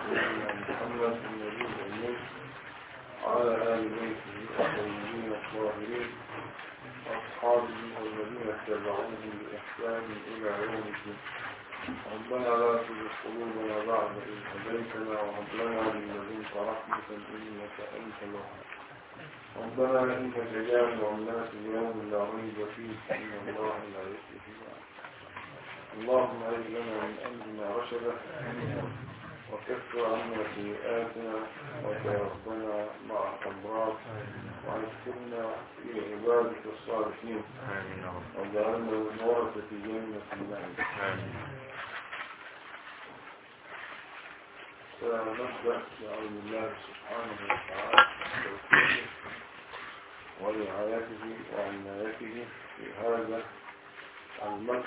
سيدنا محمد النبي الأمين وعلى آل بيته الطيبين الطاهرين وأصحابه والذين اتبعوهم بإحسان إلى يوم الدين ربنا لا تزغ قلوبنا بعد إذ هديتنا وهب لنا من لدنك رحمة إنك أنت الوهاب ربنا إنك جامع الناس اليوم لا ريب فيه إن الله لا يخلف الميعاد اللهم هب لنا من أمرنا رشدا وكفر عنا سيئاتنا وتوفنا مع الأبرار وعزكنا في عبادك الصالحين وجعلنا من ورثة جنة النعيم سنبدأ بأعوذ الله سبحانه وتعالى بتوفيقه ورعايته وعنايته في هذا المجد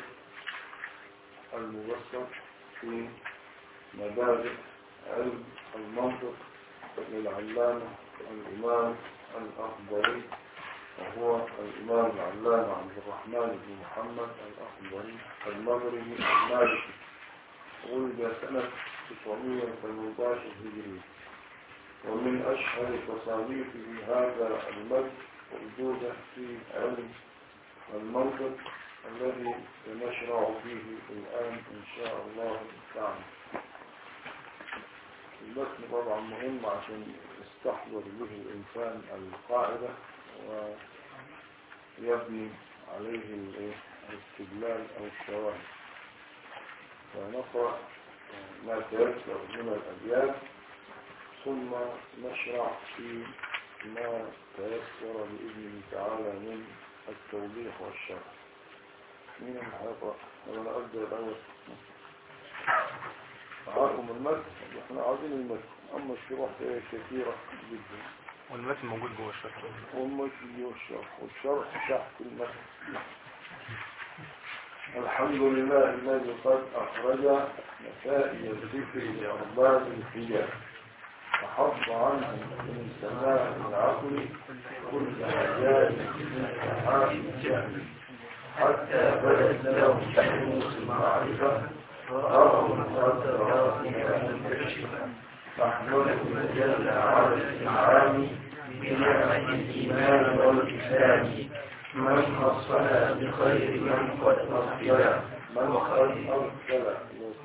المبسط في مبادئ علم المنطق للعلامة الإمام الأخضري وهو الإمام العلامة عبد الرحمن بن محمد الأخضري المغربي المالكي ولد سنة 918 هجري ومن أشهر تصانيفه هذا المجد وجوده في علم المنطق الذي سنشرع فيه الآن إن شاء الله تعالى المتن طبعا مهم عشان يستحضر به الإنسان القاعدة ويبني عليه الاستدلال أو الشواهد فنقرأ ما تيسر من الأبيات ثم نشرع في ما تيسر بإذنه تعالى من التوضيح والشرح مين الحقيقة أنا أبدأ الأول معاكم المتن احنا عاوزين المتن أما الشروح كثيرة جدا والمتن موجود جوه الشرح والمتن جوه الشرح والشرح تحت المتن الحمد لله الذي قد أخرج نتائج الذكر لأرباب الحجاب وحط عنه من سماء العقل كل حجاب من سحاب الجهل حتى بدت له شموس المعرفة رأوا مقدرات منكشفة فاحمده جل على الإنعام بنعمة الإيمان والإسلام من خصنا بخير من قد أرسل من قد أرسل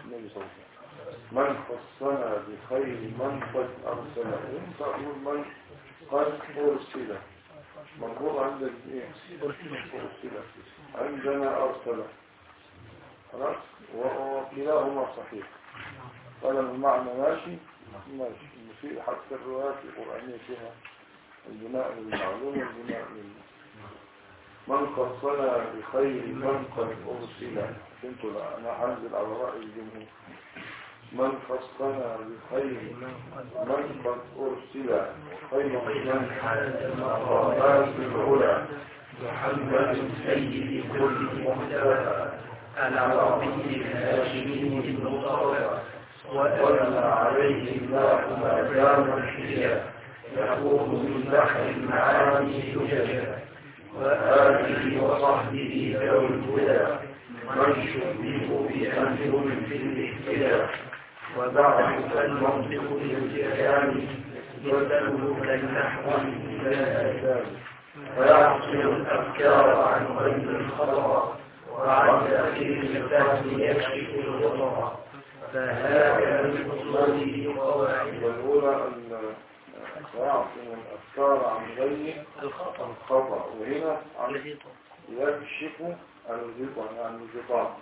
من خصنا بخير من قد أرسل انت أقول من قد أرسل مقول عندك إيه أرسل عندنا أرسل خلاص وكلاهما صحيح قال المعنى ماشي ماشي في حتى الروايات القرآنية فيها البناء للمعلوم والبناء لل من خصنا بخير من قد أرسل فهمتوا لا أنا هنزل على رأي الجمهور من خصنا بخير من قد أرسل خير من المقامات العلى محمد سيد كل محتوى العربي الهاشمي المصطفى وأنا عليه الله ما دام الحياة يقول من بحر المعاني سجدا وآله وصحبه ذوي الهدى من شبه بأمر في الاهتداء وبعد فالمنطق للكلام يدل كالنحو إلى الآثام ويعصر الأفكار عن غير الخطأ وعن تأخير الفهم يكشف الغطاء فهذا من أصوله قواعد والأولى أن ويعصم الأفكار عن غير الخطأ الخطأ وهنا عن الغطاء يكشف الغطاء يعني الغطاء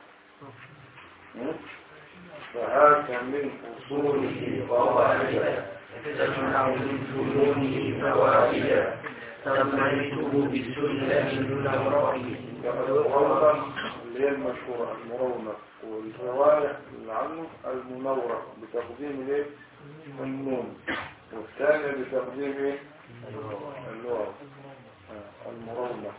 فهذا من أصوله قواعد تجمع من فنونه فوائدا سميته بسلم النوراني المرونة اللي هي المشهورة المرونة والرواية اللي عنه المنورة بتقديم الايه؟ النون والثانية بتقديم ايه؟ اللغة آه، المرونة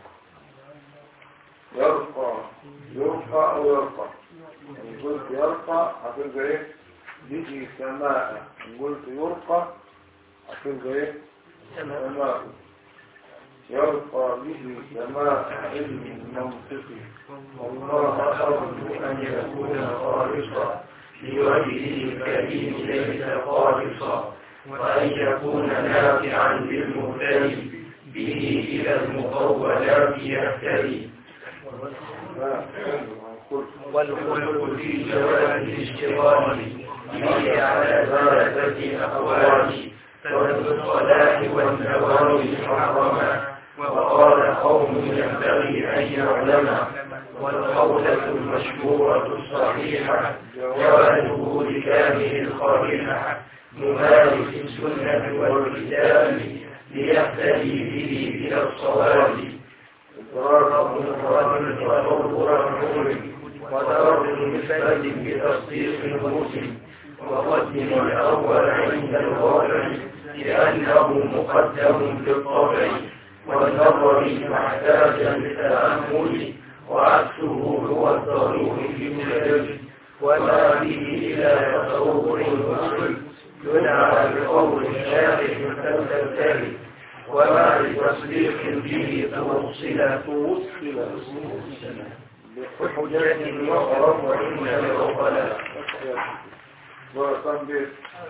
يرقى يرقى او يرقى ان قلت يرقى هتبقى ايه؟ بيجي سماء ان قلت يرقى هتبقى ايه؟ سماء يرقى به سماء علم المنطق والله أرجو أن يكون خالصا لوجهه الكريم ليس خالصا وأن يكون نافعا للمبتدئ به إلى المطولات يهتدي لا قل والخلق في جواز الاشتغال به على ثلاثة أقوال فمن الصلاة والنوافل محرما وقال قوم ينبغي أن يعلم والقولة المشهورة الصحيحة جوازه لكامل الخارجة ممارس السنة والكتاب ليهتدي به إلى الصواب الضرار مفرد وضرب مفرد وضرب مفرد بتصديق المسلم وقدم الأول عند الغالب لأنه مقدم بالطبع والنظر محتاجا للتأمل وعكسه هو الضروري في الجد وما به إلى تصور المسلم يدعى بقول الشارع تنتهي وما لتصديق به توصل توصل بحجة وقرب عند العقلاء وكان بيت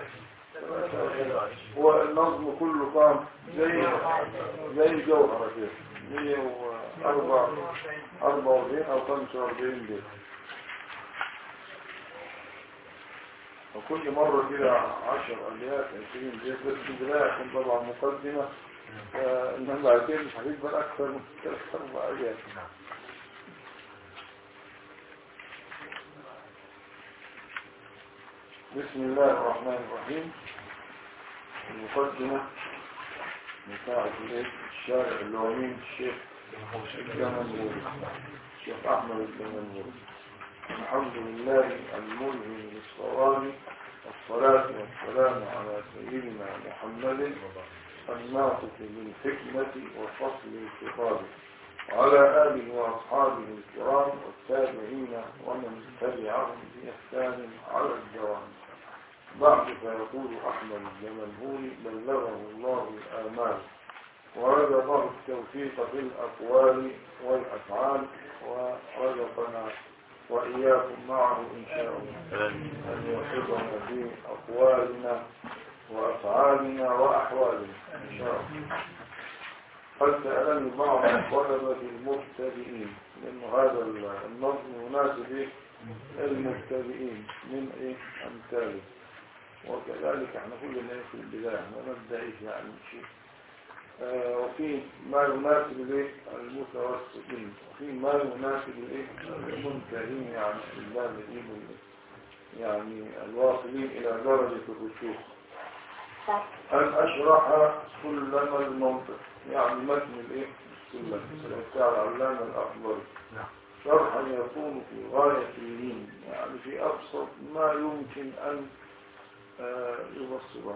هو النظم كله كان زي زي جوهرة كده 144 أو 45 بيت وكل مرة كده 10 أبيات 20 بيت بس في البداية يكون طبعا مقدمة إنما بعد كده مش هتقبل أكثر من ثلاث أربع أبيات بسم الله الرحمن الرحيم المقدمة بتاعة الشارع اللومين الشيخ الجمنوري الشيخ أحمد الجمنوري الحمد لله الملهم للصواب والصلاة والسلام على سيدنا محمد الناطق بالحكمة وفصل الخطاب وعلى آله وأصحابه الكرام والتابعين ومن تبعهم بإحسان على الدوام بعد فيقول أحمد الجمنهوري بلغه الله الآمال ورزقه التوفيق في الأقوال والأفعال ورزقنا وإياكم معه إن شاء الله أن يوفقنا في أقوالنا وأفعالنا وأحوالنا إن شاء الله قد سألني بعض الطلبة المبتدئين لأن هذا النظم يناسب إيه؟ المبتدئين من إيه أمثاله وكذلك احنا كلنا إيه في البداية احنا نبدأ إيه يعني شيء آه وفي ما يناسب الايه المتوسطين وفي ما يناسب الايه المنتهين يعني البالغين يعني الواصلين الى درجة الرسوخ أن أشرح سلم المنطق يعني متن الايه السلم بتاع العلامة الأخضر شرحا يكون في غاية اللين يعني في أبسط ما يمكن أن آه يبصره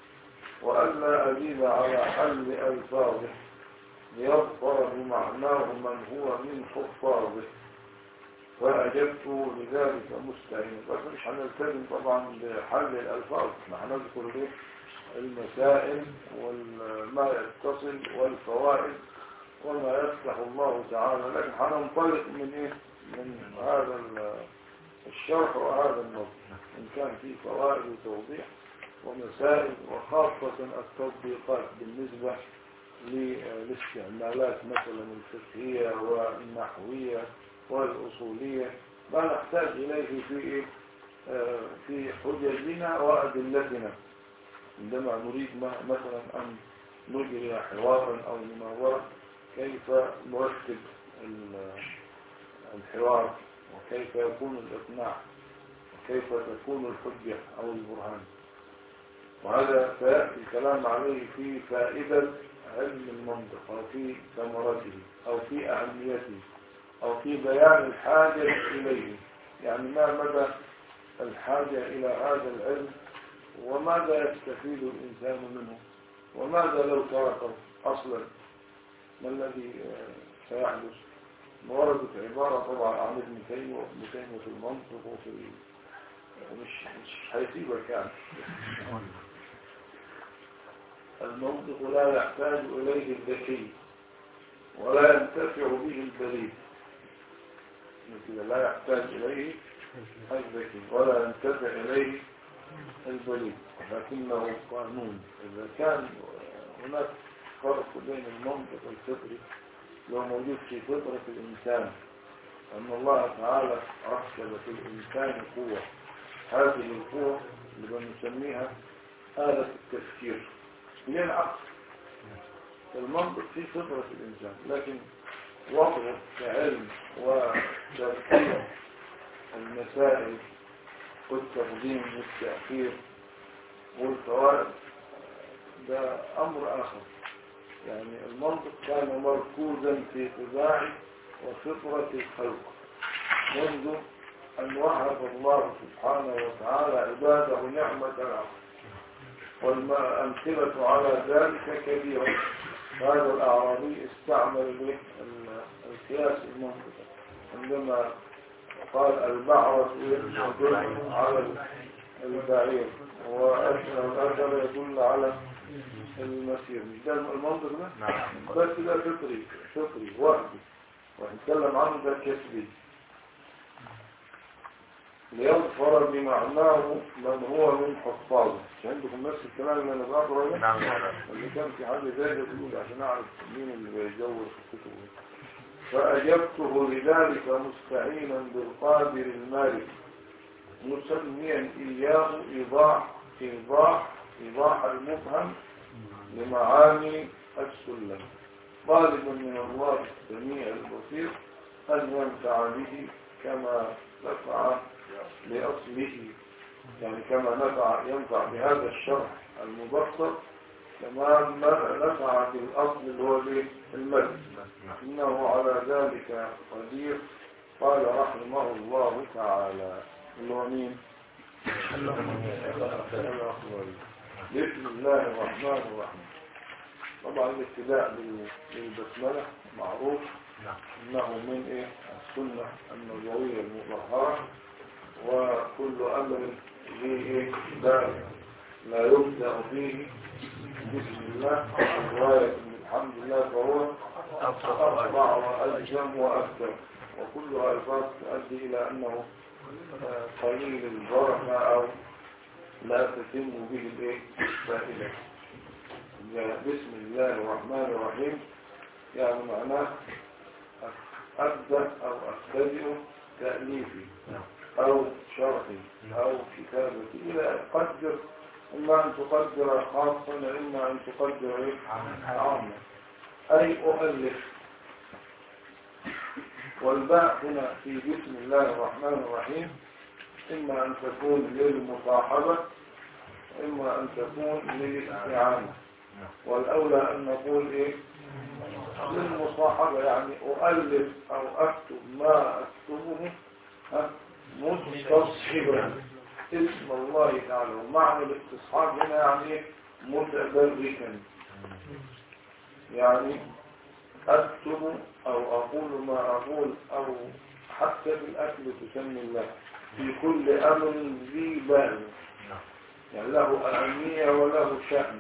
وألا أزيد على حل ألفاظه ليظفر بمعناه من هو من حفاظه فأجبت لذلك مستعين بس مش هنلتزم طبعا بحل الألفاظ احنا هنذكر ليه المسائل وما يتصل والفوائد وما يفتح الله تعالى لكن هننطلق من ايه من هذا الشرح وهذا النظر ان كان فيه فوائد وتوضيح ومسائل وخاصة التطبيقات بالنسبة للاستعمالات مثلا الفقهية والنحوية والأصولية ما نحتاج إليه في في حججنا وأدلتنا عندما نريد مثلا أن نجري حوارا أو مناورة كيف نرتب الحوار وكيف يكون الإقناع وكيف تكون الحجة أو البرهان وهذا سيأتي الكلام عليه في فائدة علم المنطق أو في ثمرته أو في أهميته أو في بيان الحاجة إليه يعني ما مدى الحاجة إلى هذا العلم وماذا يستفيد الإنسان منه وماذا لو تركه أصلا ما الذي سيحدث وردت عبارة طبعا عن ابن تيمية وابن تيمية في المنطق وفي مش مش هيسيبك يعني المنطق لا يحتاج إليه الذكي ولا ينتفع به البليد كده لا يحتاج إليه الذكي ولا ينتفع إليه البليد لكنه قانون إذا كان هناك فرق بين المنطق والفطري لو موجود في فطرة الإنسان أن الله تعالى ركب في الإنسان قوة هذه القوة اللي بنسميها آلة التفكير هي العقل المنطق في فطرة الإنسان لكن وضعه كعلم وتركيب المسائل والتقديم والتأخير والفوائد ده أمر آخر يعني المنطق كان مركوزا في طباع وفطرة الخلق منذ أن وهب الله سبحانه وتعالى عباده نعمة العقل والأمثلة على ذلك كثيرة هذا الأعرابي استعمل به القياس المنطقي عندما قال البعرة يدل على البعير والأثر يدل على المسير مش ده المنطق ده؟ نعم بس ده فطري فطري وحدي وهنتكلم عنه ده كسبي ليظفر بمعناه من هو من حفاظه مش عندكم نفس الكلام اللي انا بقرا ده نعم اللي كان في حد زي ده بيقول عشان اعرف مين اللي بيجور في الكتب فاجبته لذلك مستعينا بالقادر المالك مسميا اياه ايضاح ايضاح ايضاح المفهم لمعاني السلم طالبا من الله السميع البصير ان ينفع به كما نفع لأصله يعني كما نفع ينفع بهذا الشرح المبسط كما نفع بالأصل اللي هو الايه؟ المد إنه على ذلك قدير قال رحمه الله تعالى اللي هو مين؟ بسم الله الرحمن الرحيم طبعا الابتداء بال- بالبسملة معروف نعم انه من ايه السنة النبوية المطهرة وكل امر ذي ايه لا لا يبدأ فيه بسم الله رواية الحمد لله فهو أربع وألزم وأكثر وكلها ألفاظ تؤدي إلى أنه آه، قليل البركة أو لا تتم به الإيه الفائدة بسم الله الرحمن الرحيم يعني معناه أبدأ أو أبتدئ تأليفي أو شرحي أو كتابتي إلى قدر إما أن تقدر خاصا إما أن تقدر إيه؟ عاما أي أؤلف والباء هنا في بسم الله الرحمن الرحيم إما أن تكون للمصاحبة وإما أن تكون للاستعانة والأولى أن نقول إيه للمصاحبة يعني أؤلف أو أكتب ما أكتبه ها، مستصحبا اسم الله تعالى ومعنى الاستصحاب هنا يعني إيه؟ متبركا يعني أكتب أو أقول ما أقول أو حتى في الأكل تسمي الله في كل أمر ذي بال يعني له أهمية وله شأن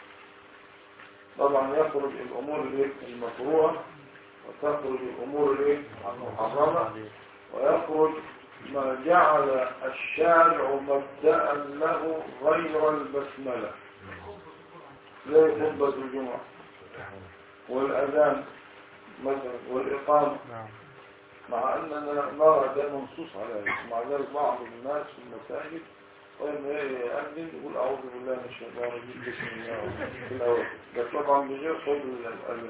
طبعا يخرج الأمور الإيه؟ المكروهة وتخرج الأمور الإيه؟ المحرمة ويخرج ما جعل الشارع مبدأ له غير البسملة زي خطبة الجمعة والأذان مثلا والإقامة نعم مع أننا نرى ده منصوص على ذلك مع ذلك بعض الناس في المساجد وإن يأذن يقول أعوذ بالله من الشيطان الرجيم بسم الله في الأول ده طبعا بغير صوت الأذان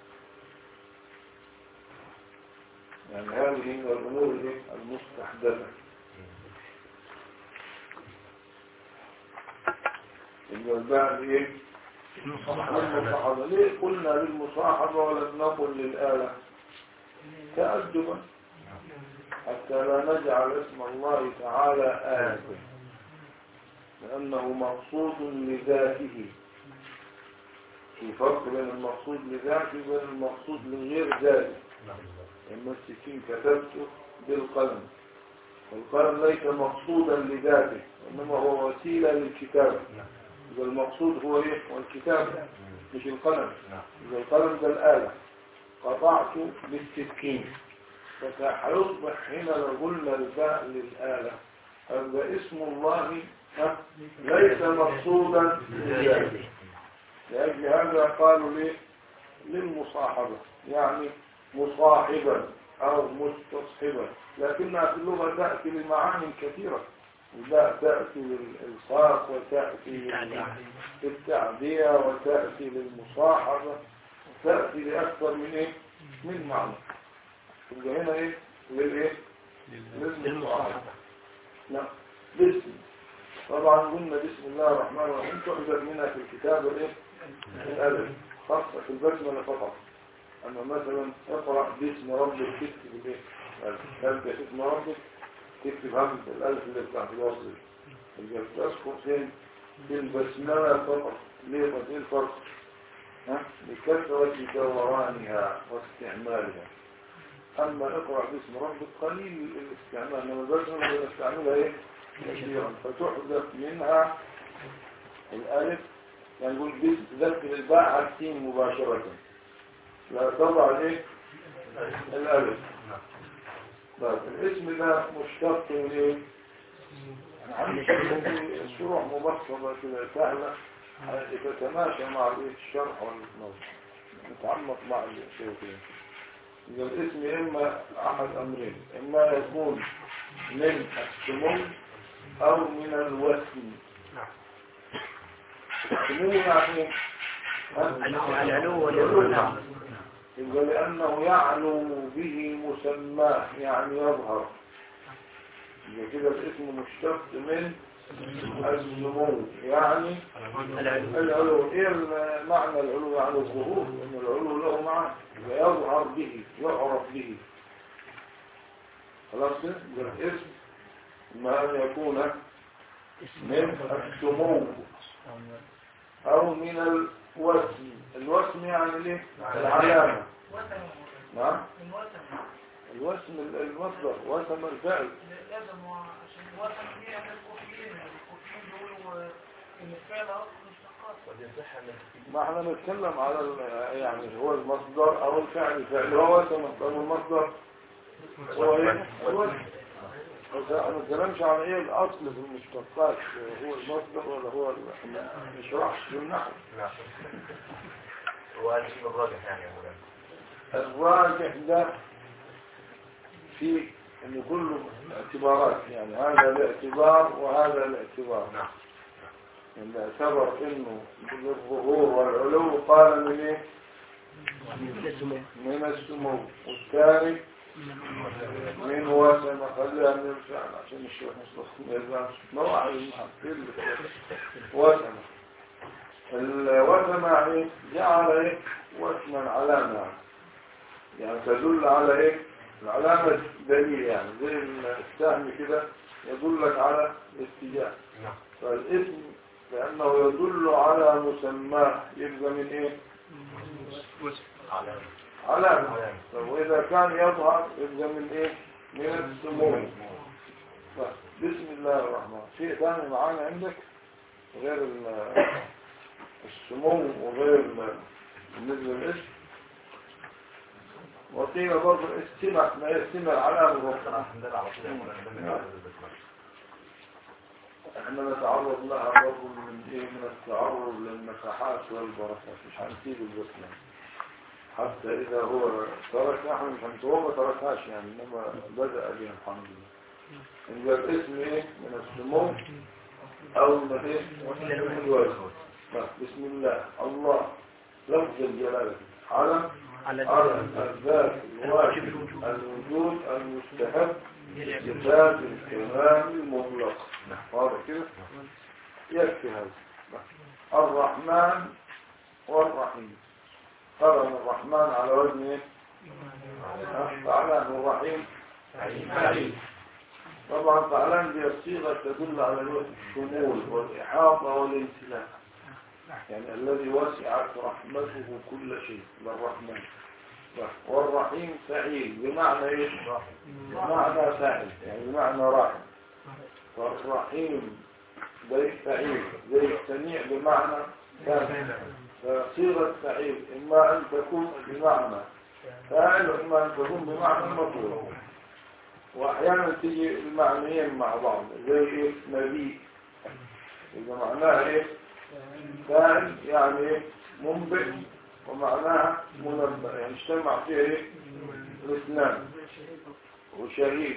يعني هذه من الأمور الإيه؟ المستحدثة إن البعض إيه؟ للمصاحبة ليه قلنا للمصاحبة ولم نقل للآلة تأدبا حتى لا نجعل اسم الله تعالى آلة لأنه مقصود لذاته في فرق بين المقصود لذاته وبين المقصود لغير ذاته لما السكين كتبته بالقلم والقلم ليس مقصودا لذاته إنما هو وسيلة للكتابة إذا المقصود هو إيه؟ هو الكتابة مش القلم إذا القلم ده الآلة قطعت بالسكين فهيصبح هنا لو قلنا الباء للآلة هذا اسم الله ها؟ ليس مقصودا لذاته لأجل هذا قالوا ليه للمصاحبة يعني مصاحبا أو مستصحبا لكنها في اللغة تأتي لمعاني كثيرة لا تأتي للإلصاق وتأتي للتعدية وتأتي للمصاحبة وتأتي لأكثر من إيه؟ من معنى يبقى هنا إيه؟ للإيه؟ للمصاحبة لا باسم طبعا قلنا بسم الله الرحمن الرحيم تحذر منها في الكتاب الإيه؟ الألف خاصة في البسملة فقط أما مثلا اقرأ باسم ربك تكتب الإيه؟ الألف تبدأ اسم ربك تكتب همزة الألف اللي بتاعت الوصل يبقى تذكر فين في البسملة فقط ليه طب ايه الفرق؟ ها؟ لكثرة دورانها واستعمالها أما اقرأ باسم ربك قليل الاستعمال إنما البسملة بنستعملها إيه؟ كثيرا فتحذف منها الألف يعني نقول باسم تذكر الباء على السين مباشرة لا تضع الايه؟ الألف طيب الاسم ده مشتق من ايه؟ عندي الشروح مبسطة كده سهلة تتماشى مع الايه الشرح والنظر نتعمق مع الشيء كده إذا الاسم إما أحد أمرين إما يكون من السمو أو من الوسم السمو يعني العلو والعلو يبقى لأنه يعلو به مسماه يعني يظهر يبقى كده الاسم مشتق من السمو يعني العلو ايه معنى العلو يعني الظهور ان العلو له معنى يبقى يظهر به يعرف به خلاص كده يبقى الاسم ما ان يكون من السمو او من الوسم الوسم يعني ليه العلامة نعم الوسم المصدر وسم الفعل لازم عشان الوطن دي احنا الكوفيين الكوفيين بيقولوا ان الفعل اصلا مشتقات ما احنا بنتكلم على ال- يعني هو المصدر او الفعل الفعل هو وسم طب المصدر هو ايه الوسم بس احنا ما بنتكلمش عن ايه الاصل في المشتقات هو المصدر ولا هو ال- ما نشرحش في النحو هو هذا الشيء الراجح يعني يا مولانا الراجح ده في ان كله اعتبارات يعني هذا الاعتبار وهذا الاعتبار نعم اللي اعتبر انه بالظهور والعلو قال من ايه من السمو والثاني من وسم خليها من الفعل عشان الشيخ مصطفى ما يزعلش مواعظ المحفل وسم الوسم يعني جعل ايه وسما علامة يعني تدل على ايه العلامة دليل يعني زي السهم كده يدلك على الاتجاه نعم فالاسم لأنه يدل على مسماه يبقى من ايه علامة علامة علامة. طب وإذا كان يظهر يبقى من ايه من السمو طيب، بسم الله الرحمن شيء ثاني معانا عندك غير ال- السمو وغير ال- بالنسبة للاسم وقيل برضه استمع ما يستمع العلامة الرحمن الحمد لله على طول يا مولانا ده من نعم. البسملة. احنا نتعرض لها برضه من ايه من التعرض للمساحات والبركات مش هنسيب البسمة حتى اذا هو ترك احنا مش هنسيب هو ما تركهاش يعني انما بدأ بها الحمد لله يبقى الاسم ايه من السمو او من ايه من الوزن بسم الله الله لفظ الجلالة علم على على الذات الواجب الوجود المستحب صفات الكمال المطلق واضح كده يكفي هذا الرحمن والرحيم قرن الرحمن على وزن ايه فعلان الرحيم عليم طبعا فعلان دي الصيغة تدل على الشمول والإحاطة والامتلاك يعني الذي وسعت رحمته كل شيء للرحمن والرحيم فعيل بمعنى ايش بمعنى فاعل يعني بمعنى راحم والرحيم زي فعيل زي السميع بمعنى كامل فصيغة فعيل إما أن تكون بمعنى فاعل إما أن تكون بمعنى المطلوب وأحيانا تيجي المعنيين مع بعض زي إيه نبي إذا معناها إيه فاعل يعني إيه منبئ ومعناها منبأ يعني اجتمع فيها إيه الاثنان وشهيد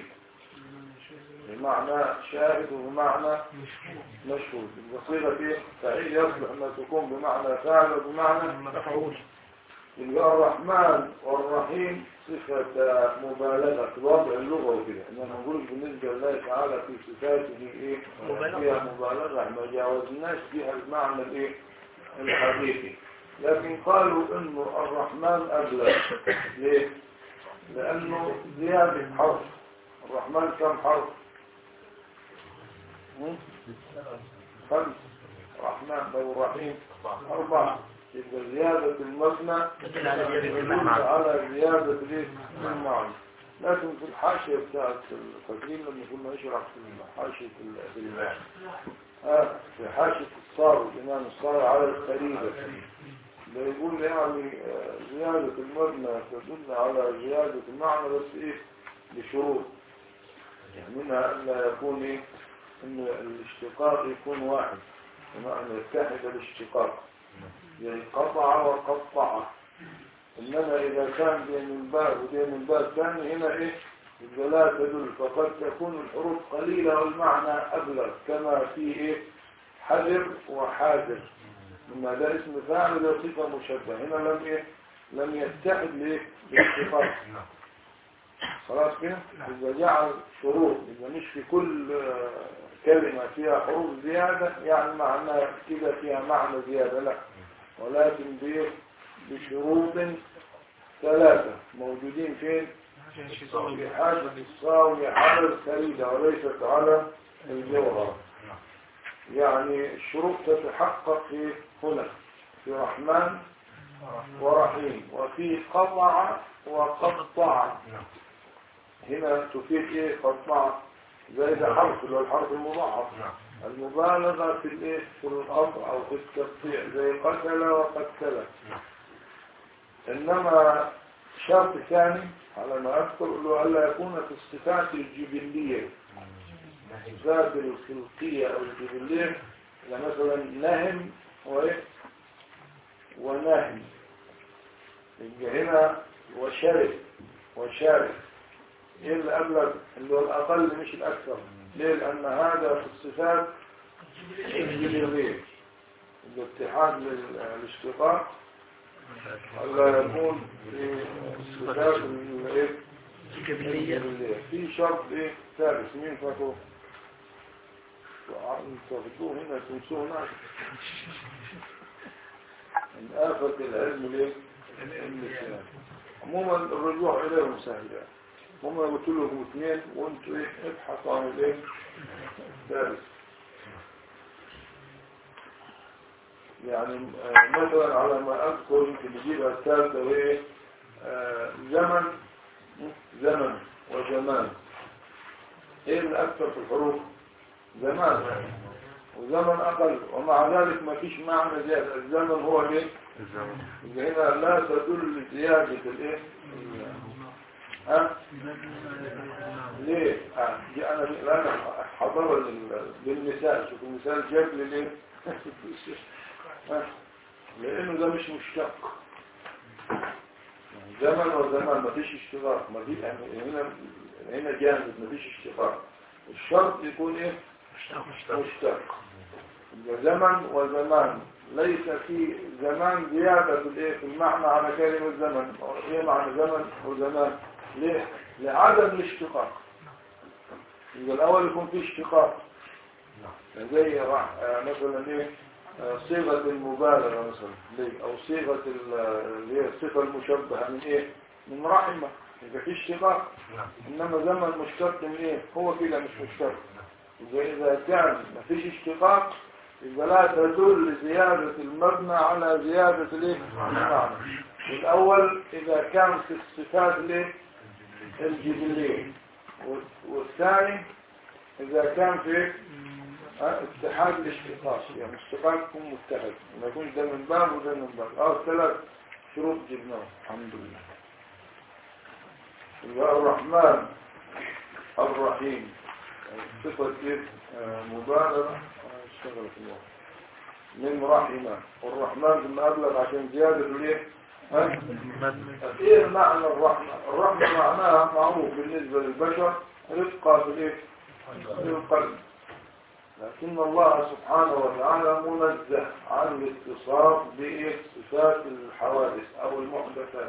بمعنى شاهد وبمعنى مشهود البصيرة دي فعيل يصلح أنها تكون بمعنى فاعل وبمعنى مفعول يبقى الرحمن والرحيم صفة مبالغة في الوضع اللغوي كده انما نقول بالنسبة لله تعالى في صفاته ايه مبالغة. فيها مبالغة ما جاوزناش فيها المعنى الايه الحقيقي لكن قالوا انه الرحمن ابلغ ليه لانه زيادة حرف الرحمن كم حرف هم؟ خمس الرحمن لو الرحيم أربعة يبقى زيادة المبنى تدل على زيادة يدل المعنى على زيادة الايه؟ المعنى لكن في الحاشية بتاعت الفاكرين لما كنا نشرح في حاشية ال- في ال- آه في حاشية الصار الإمام الصار على الخريبة ده يقول يعني آه، زيادة المبنى تدل على زيادة المعنى بس إيه بشروط يعني منها أن لا يكون إيه إن الاشتقاق يكون واحد بمعنى يتحد الاشتقاق يعني قطع وقطع إنما إذا كان بين الباب وبين الباب ثاني هنا إيه يبقى لا تدل فقد تكون الحروف قليلة والمعنى أبلغ كما في إيه حذر وحاذر مما ده اسم فاعل ده صفة مشبهة هنا لم إيه لم يتحد لإيه بالاشتقاق خلاص كده إذا جعل شروط إذا مش في كل آه، كلمة فيها حروف زيادة يعني معناها كده فيها معنى زيادة لا ولكن بإيه؟ بشروط ثلاثة موجودين فين في حاجة الصاوية على الخريدة وليست على الجوهر يعني الشروط تتحقق في هنا في رحمن ورحيم وفي قطع وقطع هنا تفيد ايه قطع زي ده حرف اللي هو الحرف المضاعف المبالغة في الايه في القطع او في التقطيع زي قتل وقتل انما شرط ثاني على ما اذكر له الا يكون في الصفات الجبلية الصفات الخلقية او الجبلية يعني مثلا نهم وايه ونهي يبقى هنا وشرف وشارف ايه اللي ابلغ اللي هو الاقل مش الاكثر ليه لان هذا في الصفات الجبلية الاتحاد للاشتقاق ألا يكون في الصفات الايه جبلية الجبلية. في شرط ايه ثالث مين فاكره تاخدوه هنا تنسوه هناك من آفة العلم ليه النسيان عموما الرجوع إليهم سهل يعني هم قلت لهم اثنين وانتوا ايه ابحثوا عن الايه الثالث يعني آه، مثلا على ما اذكر يمكن نجيبها الثالثه وهي آه، زمن زمن وزمان ايه الاكثر في الحروف زمان وزمن اقل ومع ذلك ما فيش معنى زياده الزمن هو الايه يبقى هنا لا تدل زياده الايه ها ليه آه، دي انا انا حضر لل- للمثال شوف المثال جاب لي ليه ها، لانه ده مش مشتق يعني زمن وزمان مفيش اشتراك مفيش يعني هنا هنا جامد مفيش اشتراك الشرط يكون ايه مشتق يبقى زمن وزمان ليس في زمان زيادة في الايه في المعنى على كلمة زمن ايه معنى زمن وزمان ليه لعدم الاشتقاق يبقى الاول يكون في اشتقاق زي راح آه، مثلا ايه آه، صيغة المبالغة مثلا ليه او صيغة ال- اللي هي الصفة المشبهة من ايه من رحمة يبقى في اشتقاق انما زمن مشتق من ايه هو كده مش مشتق يبقى اذا كان مفيش اشتقاق يبقى لا تدل زيادة المبنى على زيادة الايه المعنى الاول اذا كان في الصفات الايه الجبلية وال- والثاني اذا كان في آه، اتحاد الاشتقاق يعني اشتقاق يكون متحد ما يكونش ده من باب وده من باب اه ثلاث شروط جبناهم الحمد لله يبقى الرحمن الرحيم صفة إيه؟ آه، مبالغة آه، اشتغل في الله من رحمة والرحمن ثم أبلغ عشان زيادة ليه ها؟ ايه معنى الرحمة الرحمة معناها معروف بالنسبة للبشر رفقة في الايه في القلب لكن الله سبحانه وتعالى منزه عن الاتصاف بصفات الحوادث او المحدثات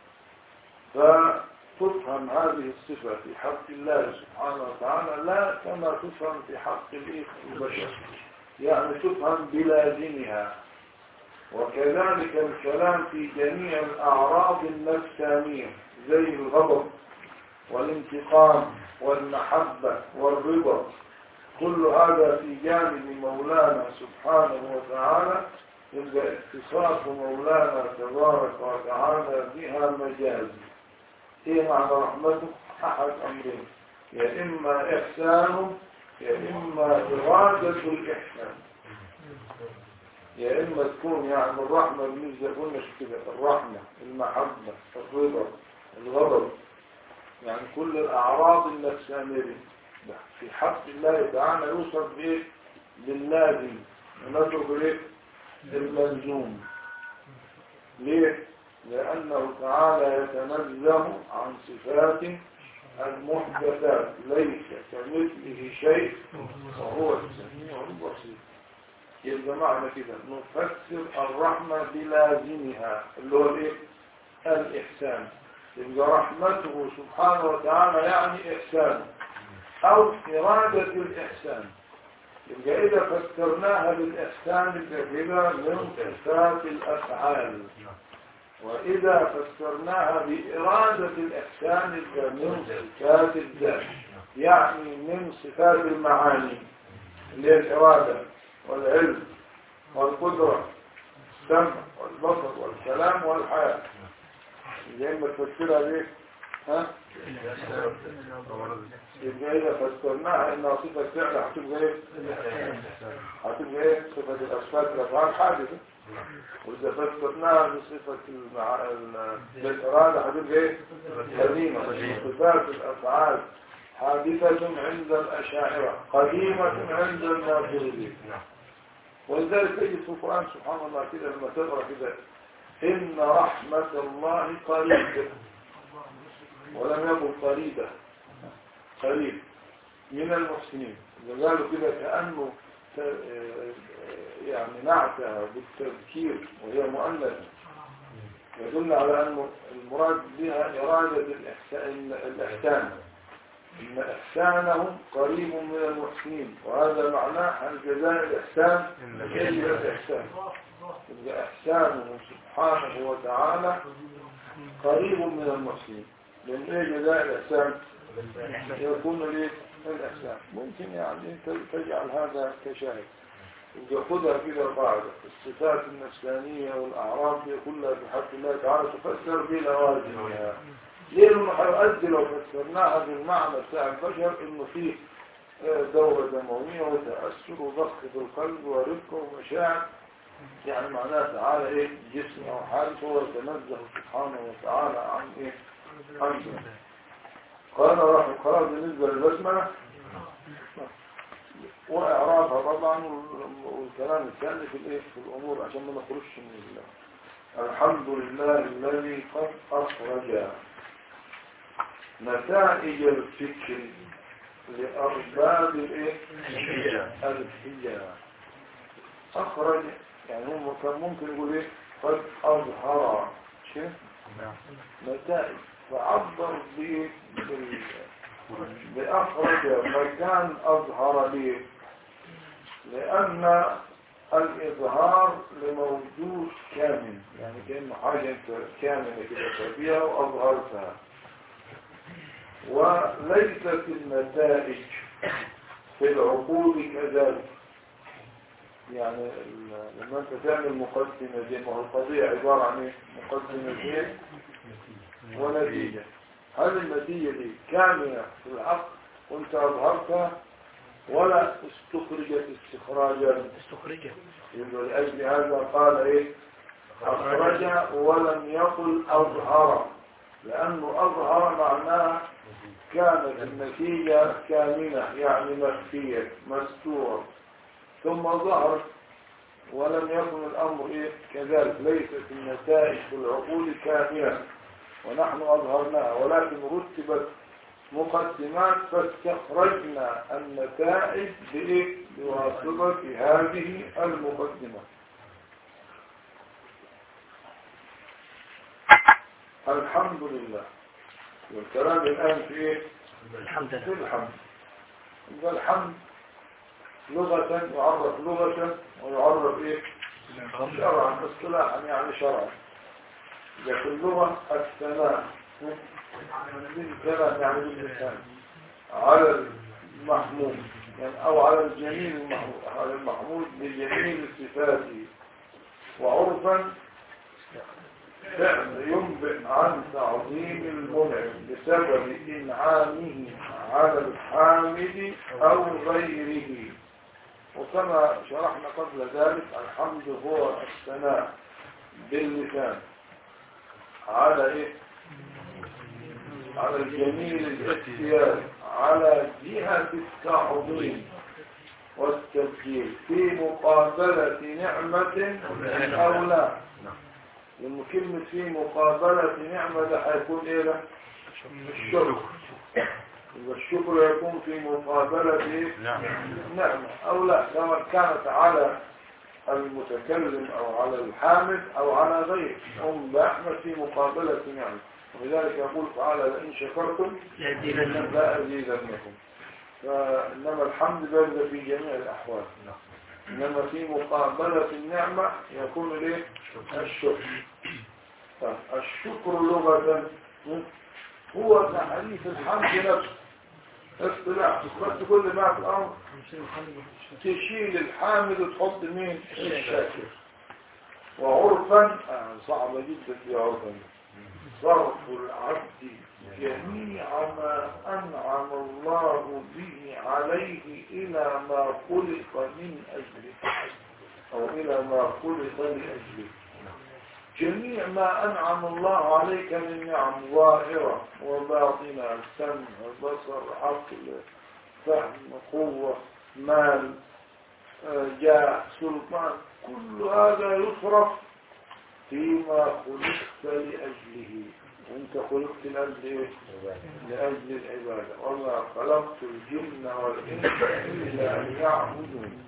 فتفهم هذه الصفة في حق الله سبحانه وتعالى لا كما تفهم في حق الإيه؟ البشر يعني تفهم بلازمها وكذلك الكلام في جميع الأعراض النفسانية زي الغضب والانتقام والمحبة والرضا كل هذا في جانب مولانا سبحانه وتعالى يبقى اتصاف مولانا تبارك وتعالى بها مجاز ايه معنى رحمته احد امرين يا اما احسان يا اما ارادة الاحسان يا اما تكون يعني الرحمة بالنسبة قلنا شو كده الرحمة المحبة الرضا الغضب يعني كل الاعراض النفسانية دي ده في حق الله تعالى يوصف بايه باللازم ونترك ايه الملزوم ليه لانه تعالى يتنزه عن صفات المحدثات ليس كمثله شيء وهو السميع البصير يبقى معنى كده نفسر الرحمة بلازمها اللي هو الايه الإحسان يبقى رحمته سبحانه وتعالى يعني إحسان أو إرادة الإحسان يبقى إذا فسرناها بالإحسان كده من صفات الأفعال وإذا فسرناها بإرادة الإحسان من صفات الذات يعني من صفات المعاني اللي هي الإرادة والعلم والقدرة السمع والبصر والكلام والحياة زي ما تفسرها ليه ها يبقى إذا فسرناها إنها صفة فعل هتبقى إيه هتبقى إيه صفة الأصفات الأفعال حادثة وإذا فسرناها بصفة المع... ال- بالإرادة هتبقى إيه قديمة صفات الأفعال حادثة عند الأشاعرة قديمة عند الماتريدية ولذلك تجد في القرآن سبحان الله كده لما تقرأ كده إن رحمة الله قريبة ولم يقل قريبة قريب من المحسنين إذا قالوا كده كأنه ت- يعني نعتها بالتذكير وهي مؤنثة يدل على أنه المراد بها إرادة الإحسان, الإحسان إن إحسانهم قريب من المحسنين وهذا معناه أن جزاء الإحسان هي الإحسان يبقى إحسانه سبحانه وتعالى قريب من المحسنين لأن إيه جزاء الإحسان يكون ليه الإحسان ممكن يعني أنت تجعل هذا كشاهد ويأخذها كده قاعدة الصفات النفسانية والأعراض دي كلها في حق الله تعالى تفسر بلوازمها ليه لما هيؤدي لو فسرناها بالمعنى بتاع البشر انه فيه آه، دورة دموية وتأثر وضخ في القلب ورفقه ومشاعر يعني معناه تعالى ايه جسم او حادث هو يتنزه سبحانه وتعالى عن ايه عن ذلك. قال رحمه خلاص بالنسبة للبسملة وإعرابها طبعا وال- والكلام الثاني في الايه في الأمور عشان ما نخرجش من الله الحمد لله الذي قد أخرج نتائج الفكر لأرباب الايه الحية أخرج يعني هم كان ممكن يقول ايه قد أظهر شيء نتائج فعبر بإيه بال- بأخرج مكان أظهر به لأن الإظهار لموجود كامل يعني كأنه حاجة أنت كاملة كده فيها وأظهرتها وليست النتائج في العقول كذلك يعني ال- لما انت تعمل مقدمة زي ما هو القضية عبارة عن ايه مقدمتين ونتيجة هل النتيجة دي كاملة في العقل وانت اظهرتها ولا استخرجت استخراجا استخرجت يبقى لأجل هذا قال ايه أخرج ولم يقل أظهر لأنه أظهر معناها كانت النتيجة كامنة يعني مخفية مستورة ثم ظهرت ولم يكن الأمر إيه كذلك ليست النتائج في العقول كاملة ونحن أظهرناها ولكن رتبت مقدمات فاستخرجنا النتائج بإيه؟ بواسطة هذه المقدمة الحمد لله والكلام الآن في إيه؟ الحمد في لله الحمد يبقى الحمد لغة يعرف لغة ويعرف إيه؟ شرعا اصطلاحا يعني شرعا إذا في اللغة الثناء بالكلام يعني باللسان على المحمود يعني أو على الجميل المحمود على المحمود بجميل صفاته وعرفا فعل ينبئ عن تعظيم المنعم بسبب إنعامه على الحامد أو غيره وكما شرحنا قبل ذلك الحمد هو الثناء باللسان على إيه؟ على الجميل الاختيار على جهة التعظيم والتبجيل في مقابلة نعمة أو لا لأن كلمة في مقابلة نعمة ده هيكون إيه ده؟ الشكر يبقى الشكر يكون في مقابلة إيه؟ نعمة أو لا سواء كانت على المتكلم أو على الحامد أو على غيره أم بأحمد في مقابلة نعمة ولذلك يقول تعالى لئن شكرتم يأتينا لا أزيدنكم فإنما الحمد بيبدأ في جميع الأحوال إنما في مقابلة النعمة يكون ليه الشكر طيب، الشكر لغة هو تعريف الحمد نفسه اصطلاح بس كل ما في الأمر تشيل الحامد وتحط مين الشاكر وعرفا آه، صعبة جدا في عرفا صرف العبد جميع ما أنعم الله به عليه إلى ما خلق من أجله أو إلى ما خلق لأجله جميع ما أنعم الله عليك من نعم ظاهرة وباطنة سمع بصر عقل فهم قوة مال آه، جاه سلطان كل هذا يصرف فيما خلقت لأجله وانت خلقت لأجل ايه؟ لأجل العبادة وما خلقت الجن والإنس إلا أن يعبدون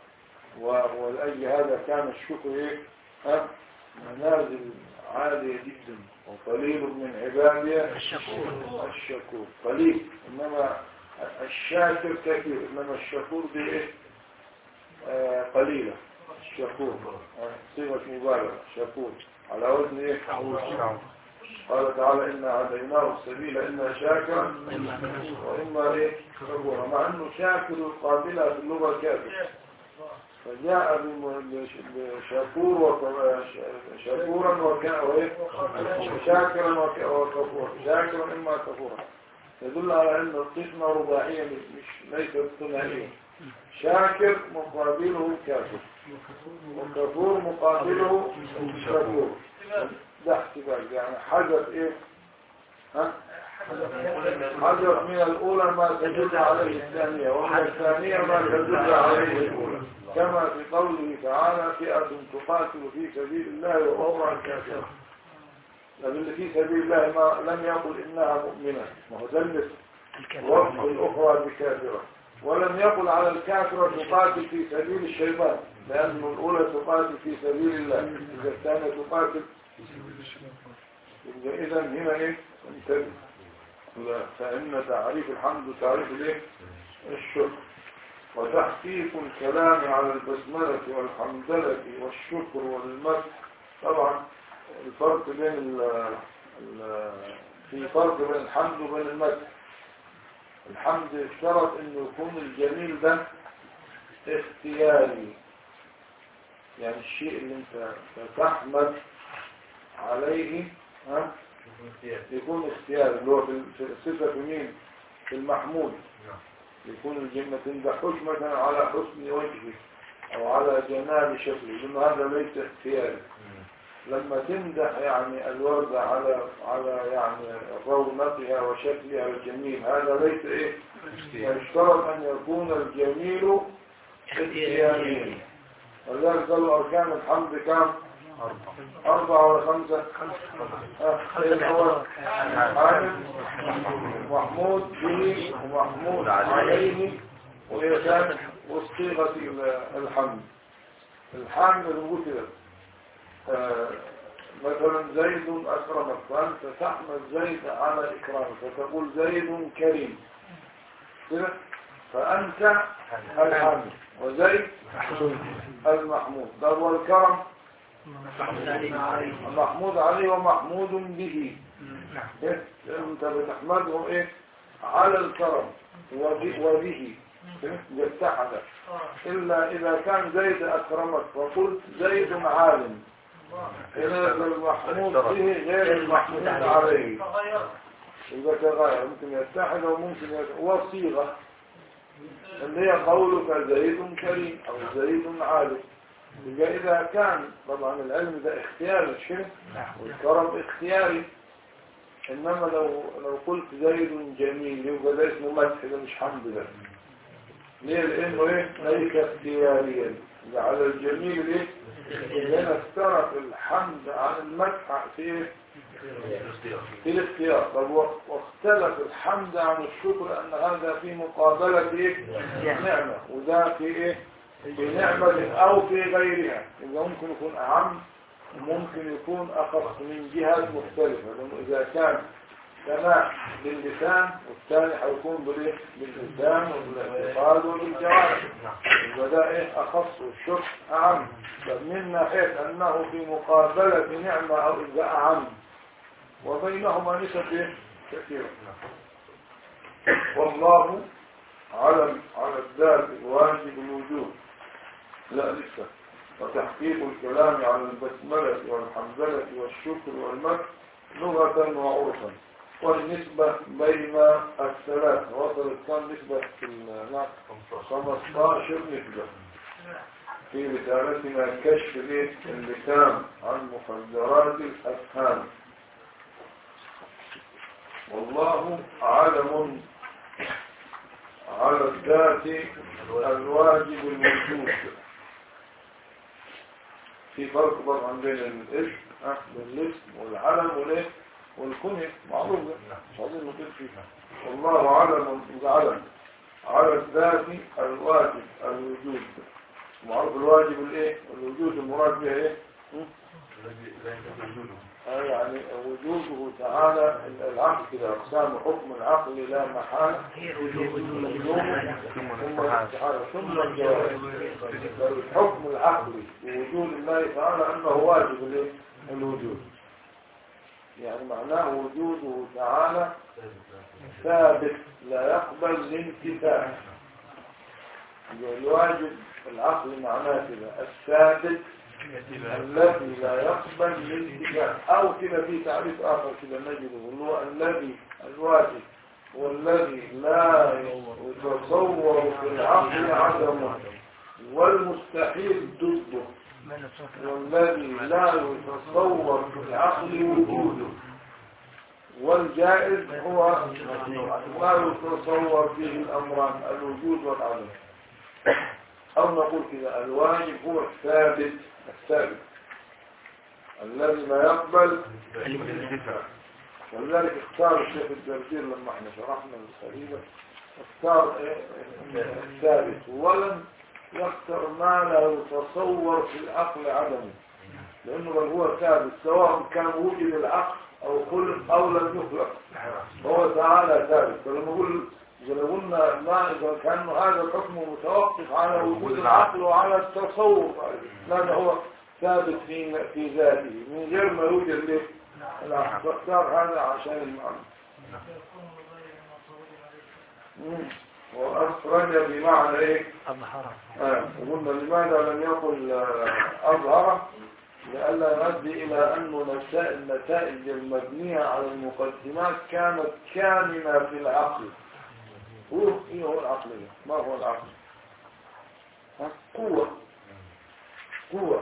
و- ولأجل هذا كان الشكر ايه؟ ها؟ منازل عالية جدا وقليل من عبادي الشكور الشكور قليل إنما الشاكر كثير إنما الشكور بإيه آه قليلة الشكور آه، صيغة مبالغة شكور على وزن إيه قال تعالى إنا هديناه السبيل إما شاكرا وإما إيه كفورا مع أنه شاكر يقابلها في اللغة كافر فجاء بم- بشكور وك- شكورا وك- وإيه؟ شاكرا وك- وكفورا شاكرا إما كفورا يدل على أن القسمة رباعية مش مش- ليست ثنائية شاكر مقابله كافر وكفور مقابله شكور ده احتمال يعني حدث ايه ها حدث من الاولى ما تدل عليه الثانية ومن الثانية ما تدل عليه الاولى كما في قوله تعالى فئة تقاتل في سبيل الله واخرى كافرة لكن اللي في سبيل الله ما لم يقل انها مؤمنة ما هو دلت وصف الاخرى بكافرة ولم يقل على الكافرة تقاتل في سبيل الشيطان لأن الأولى تقاتل في سبيل الله إذا الثانية تقاتل يبقى إذا هنا إيه انتبه لا فإن تعريف الحمد تعريف الإيه الشكر وتحقيق الكلام على البسملة والحمدلة والشكر والمدح طبعا الفرق بين ال ال في فرق بين الحمد وبين المدح الحمد اشترط انه يكون الجميل ده اختياري يعني الشيء اللي انت تحمد عليه ها يكون اختياري اللي هو في في الصفة في مين في المحمود يكون الجنة ما تمدحوش مثلا على حسن وجهه او على جمال شكله لانه هذا ليس اختياري لما تمدح يعني الوردة على على يعني رونقها وشكلها الجميل هذا ليس ايه يشترط ان يكون الجميل اختياريا ولذلك قالوا اركان الحمد كم أربعة ولا خمسة آه، إيه هو حامد محمود به ومحمود عليه وإيتان وصيغة الحمد الحمد نقول كده آه، مثلا زيد أكرمك فأنت تحمد زيد على إكرامك فتقول زيد كريم كده فأنت الحمد وزيد المحمود طب والكرم محمود عليه ومحمود به إيه؟ انت بتحمده ايه على الكرم وب- وبه إيه؟ يتحد إلا إذا كان زيد أكرمك وقلت زيد عالم إذا المحمود به غير المحمود عليه تغيرت إذا تغير ممكن يتحد وممكن يت- وصيغة اللي هي قولك زيد كريم أو زيد عالم يبقى إذا كان طبعا العلم ده اختياري مش كده والكرم اختياري إنما لو لو قلت زيد جميل يبقى ده اسمه مدح ده مش حمد ده ليه لأنه إيه ليس اختياريا يبقى على الجميل إيه هنا افترق الحمد عن المدح في إيه في الاختيار طب و- واختلف الحمد عن الشكر أن هذا في مقابلة إيه؟ نعمة وده في إيه في نعمة أو في غيرها يبقى ممكن يكون أعم وممكن يكون أخص من جهات مختلفة لأنه إذا كان سماع باللسان والثاني هيكون بالإيه؟ باللسان وبالاعتقاد وبالجوارح يبقى ده إيه أخص والشكر أعم بل من ناحية أنه في مقابلة نعمة أو إذا أعم وبينهما نسب كثيرة والله على على الذات واجب الوجود لا لسه وتحقيق الكلام على البسملة والحمزلة والشكر والمدح لغة وعرفا والنسبة بين الثلاث وصلت كم نسبة في النقل 15 نسبة في رسالتنا كشف إيه؟ اللسان عن مخدرات الأفهام والله علم على الذات الواجب الموجود في فرق طبعا بين الاسم ها، بين الاسم والعلم والايه والكنه معروف ده مش عايزين نطير فيه والله علم علم على الذات الواجب الوجود معروف الواجب الايه الوجود المراد به ايه م? آه يعني وجوده تعالى العقل كده أقسام حكم العقل لا محال ثم الاستحالة ثم الجواز الحكم العقلي بوجود الله تعالى أنه واجب الايه؟ الوجود يعني معناه وجوده تعالى ثابت لا يقبل الانتفاع الواجب العقل معناه كده الثابت الذي لا يقبل الانتفاع او كده في تعريف اخر كده نجده اللي هو الذي الواجب والذي لا يتصور في العقل عدمه والمستحيل ضده والذي لا يتصور في العقل وجوده والجائز هو ما يتصور فيه الأمران الوجود والعدم أو نقول كده الواجب هو الثابت الثابت الذي لا يقبل ولذلك اختار الشيخ الجرجير لما احنا شرحنا الخريبة اختار إيه؟ الثابت ولم يختار ما لا يتصور في العقل عدمه لأنه بل هو ثابت سواء كان وجد العقل أو خلق أو لم يخلق هو تعالى ثابت فلما نقول إذا قلنا ما إذا كان هذا الحكم متوقف على وجود العقل وعلى التصور لأنه هو ثابت في في ذاته من غير ما يوجد له العقل فاختار هذا عشان المعنى يكون غير مصروف عليه مم. وأخرج بمعنى إيه؟ أظهر آه. وقلنا لماذا لم يقل آه، أظهر لئلا نؤدي إلى أن نسائل النتائج المبنية على المقدمات كانت كامنة في العقل هو إيه هو العقل ده؟ ما هو العقل ها؟ قوة قوة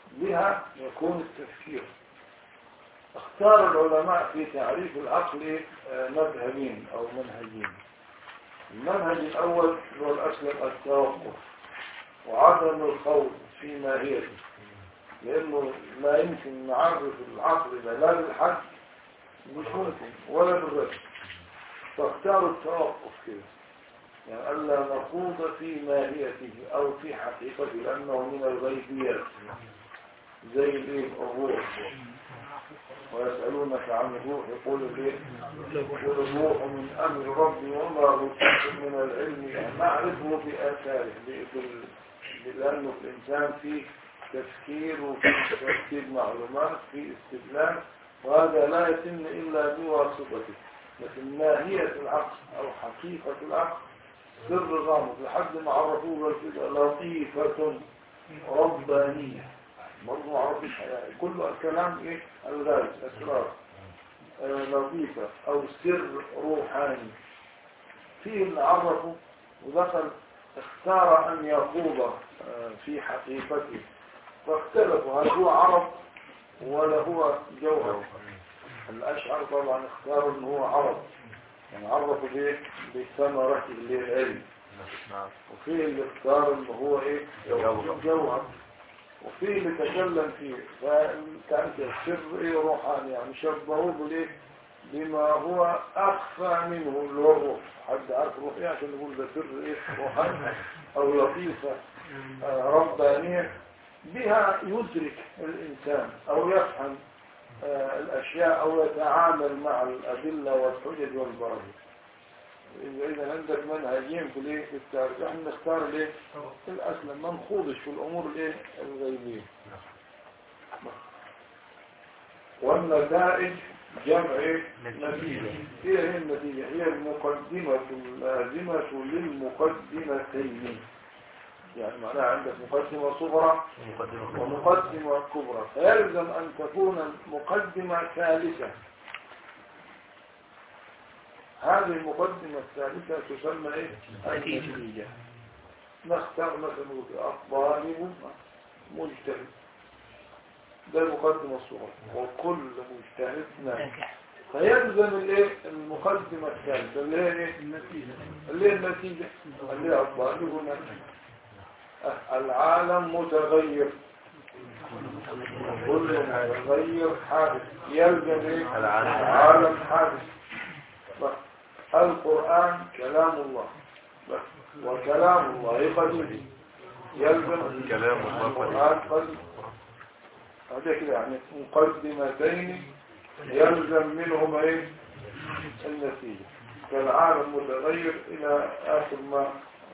بها يكون التفكير اختار العلماء في تعريف العقل آه، مذهبين أو منهجين المنهج الأول هو الأسلم التوقف وعدم الخوض في ماهيته لأنه لا يمكن نعرف العقل لا بالحد مش ممكن ولا بالرسم فاختاروا التوقف كده يعني ألا نخوض في ماهيته أو في حقيقته لأنه من الغيبيات زي الايه الروح ويسألونك عن الروح يقول الايه يقول الروح من أمر ربي وما أوتيت من العلم يعني نعرفه بآثاره بال- لأنه في الإنسان فيه تفكير وفي ترتيب معلومات في استدلال وهذا لا يتم إلا بواسطته لكن ماهية العقل أو حقيقة العقل سر غامض لحد ما عرفوه كده لطيفة ربانية برضه ما عرفش يعني كل الكلام ايه الغاز اسرار آه، لطيفة او سر روحاني فيه اللي عرفه ودخل اختار ان يخوض آه، في حقيقته فاختلفوا هل هو عرب ولا هو جوهر الاشعر طبعا اختاروا ان هو عرب يعني عرفوا بايه بثمرة العلم نعم وفيه اللي اختار ان هو ايه جوهر. جوهر وفيه اللي تكلم فيه فكان السر ايه روحاني يعني شبهوه بالايه بما هو اخفى منه اللي هو الروح حد عارف روح ايه عشان نقول ده سر ايه روحاني او لطيفة آه، ربانية بها يدرك الانسان او يفهم آه، الاشياء او يتعامل مع الادلة والحجج والبراهين إذا إذا عندك منهجين في الايه في التعريف احنا نختار الايه الأسلم ما نخوضش في الأمور الايه الغيبية والنتائج جمع ايه نتيجة هي هي النتيجة هي المقدمة اللازمة للمقدمتين يعني معناها عندك مقدمة صغرى مقدمة ومقدمة كبرى فيلزم أن تكون المقدمة ثالثة هذه المقدمة الثالثة تسمى إيه؟ نتيجة. النتيجة نختار مثلا نقول الطالب مجتهد ده المقدمة الصغرى وكل مجتهد ناجح ناجح فيلزم الايه المقدمة الثالثة اللي هي ايه اللي هي النتيجة اللي هي الطالب ناجح أه، العالم متغير كل متغير حادث يلزم ايه العالم. العالم حادث بس. القرآن كلام الله بس. وكلام الله قديم يلزم كلام الله قديم. القرآن قديم هذا كده يعني مقدمتين يلزم منهما ايه النتيجة كالعالم متغير الى اخر ما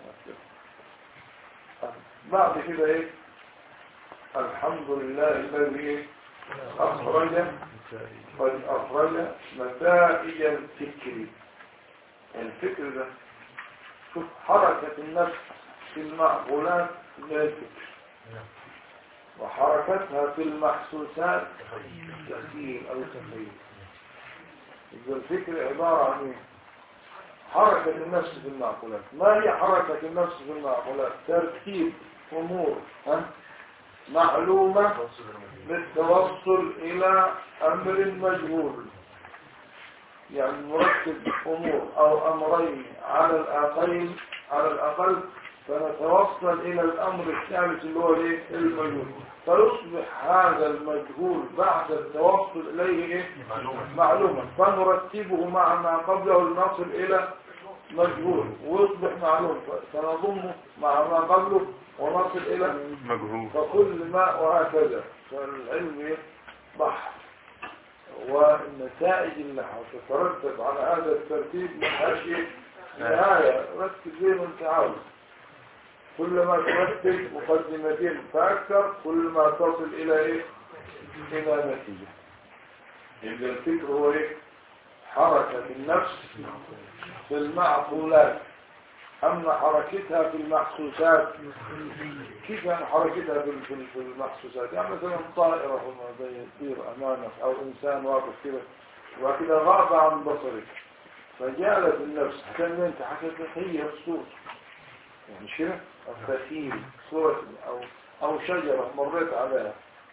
بعد كده ايه الحمد لله الذي اخرج قد اخرج نتائج الفكر الفكر ده شوف حركة النفس في المعقولات لا الفكر وحركتها في المحسوسات تخيل أو تخيل إذا الفكر عبارة عن إيه؟ حركة النفس في المعقولات ما هي حركة النفس في المعقولات ترتيب أمور ها؟ معلومة بالتوصل إلى أمر مجهول يعني نرتب أمور أو أمرين على الأقل على الأقل فنتوصل إلى الأمر الثالث اللي هو الإيه؟ المجهول فيصبح هذا المجهول بعد التوصل إليه إيه؟ معلومة معلومة فنرتبه مع ما قبله لنصل إلى مجهول ويصبح معلوم فنضمه مع ما قبله ونصل إلى مجهول فكل ما وهكذا فالعلم إيه؟ بحر والنتائج اللي هتترتب على هذا الترتيب ملهاش إيه؟ نهاية رتب زي ما انت عاوز كل ما ترتب مقدمتين فأكثر كل ما تصل إلى إيه؟ إلى نتيجة يبقى الفكر هو إيه؟ حركة النفس في المعقولات أما حركتها في المحسوسات كيف يعني حركتها في في- في المحسوسات يعني مثلا طائرة هنا زي يطير أمامك أو إنسان واقف كده وكده غاب عن بصرك فجعلت النفس كان أنت حتتخيل الصورة يعني شنو التخيل صورة أو أو شجرة مريت عليها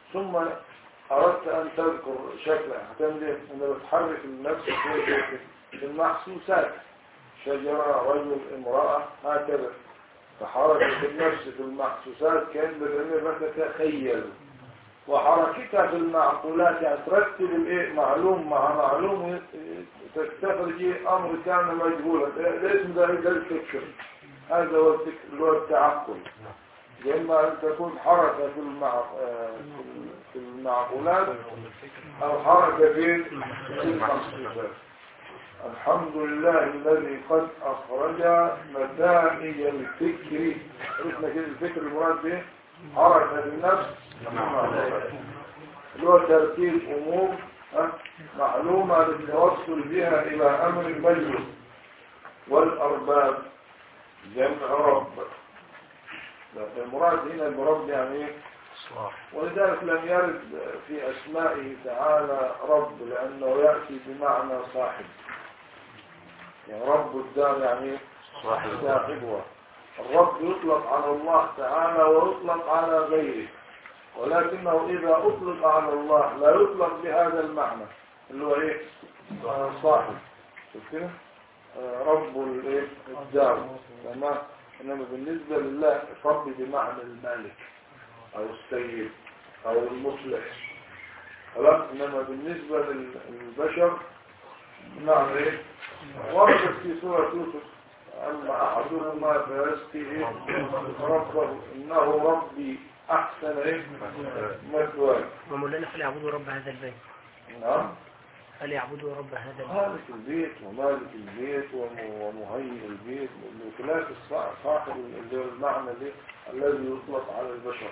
ثم أردت أن تذكر شكلا هتعمل إيه؟ أنا بتحرك النفس في في المحسوسات شجرة رجل امرأة هكذا فحركة النفس في المحسوسات كان بالعلم تتخيل وحركتها في المعقولات يعني ترتب الايه معلوم مع معلوم تستخرج إيه؟ امر كان مجهولا ده- الاسم ده ده الفكر هذا هو الفكر اللي هو التعقل اما ان تكون حركه في المع... آه، في- في المعقولات او حركه في في المحسوسات الحمد لله الذي قد اخرج نتائج الفكر عرفنا كده الفكر المراد به حركه النفس اللي هو ترتيب امور ها، معلومه للتوصل بها الى امر مجهول والارباب جمع رب المراد هنا المرب يعني ايه صلاح ولذلك لم يرد في أسمائه تعالى رب لأنه يأتي بمعنى صاحب يعني رب الدار يعني صاحب صاحبها الرب يطلق على الله تعالى ويطلق على غيره ولكنه إذا أطلق على الله لا يطلق بهذا المعنى اللي هو إيه آه، صاحب شوف كده آه، رب الإيه؟ الدار تمام إنما بالنسبة لله رب بمعنى المالك أو السيد أو المصلح خلاص إنما بالنسبة لل- للبشر بمعنى إيه وردت في سورة يوسف أما أحدهما فيسقي ربه إنه ربي أحسن إيه مثواي ومولانا فليعبدوا رب هذا البيت نعم فليعبدوا رب هذا البيت مالك البيت ومالك البيت وم- ومهيئ البيت بخلاف الصا- صاحب اللي هو المعنى ده الذي يطلق على البشر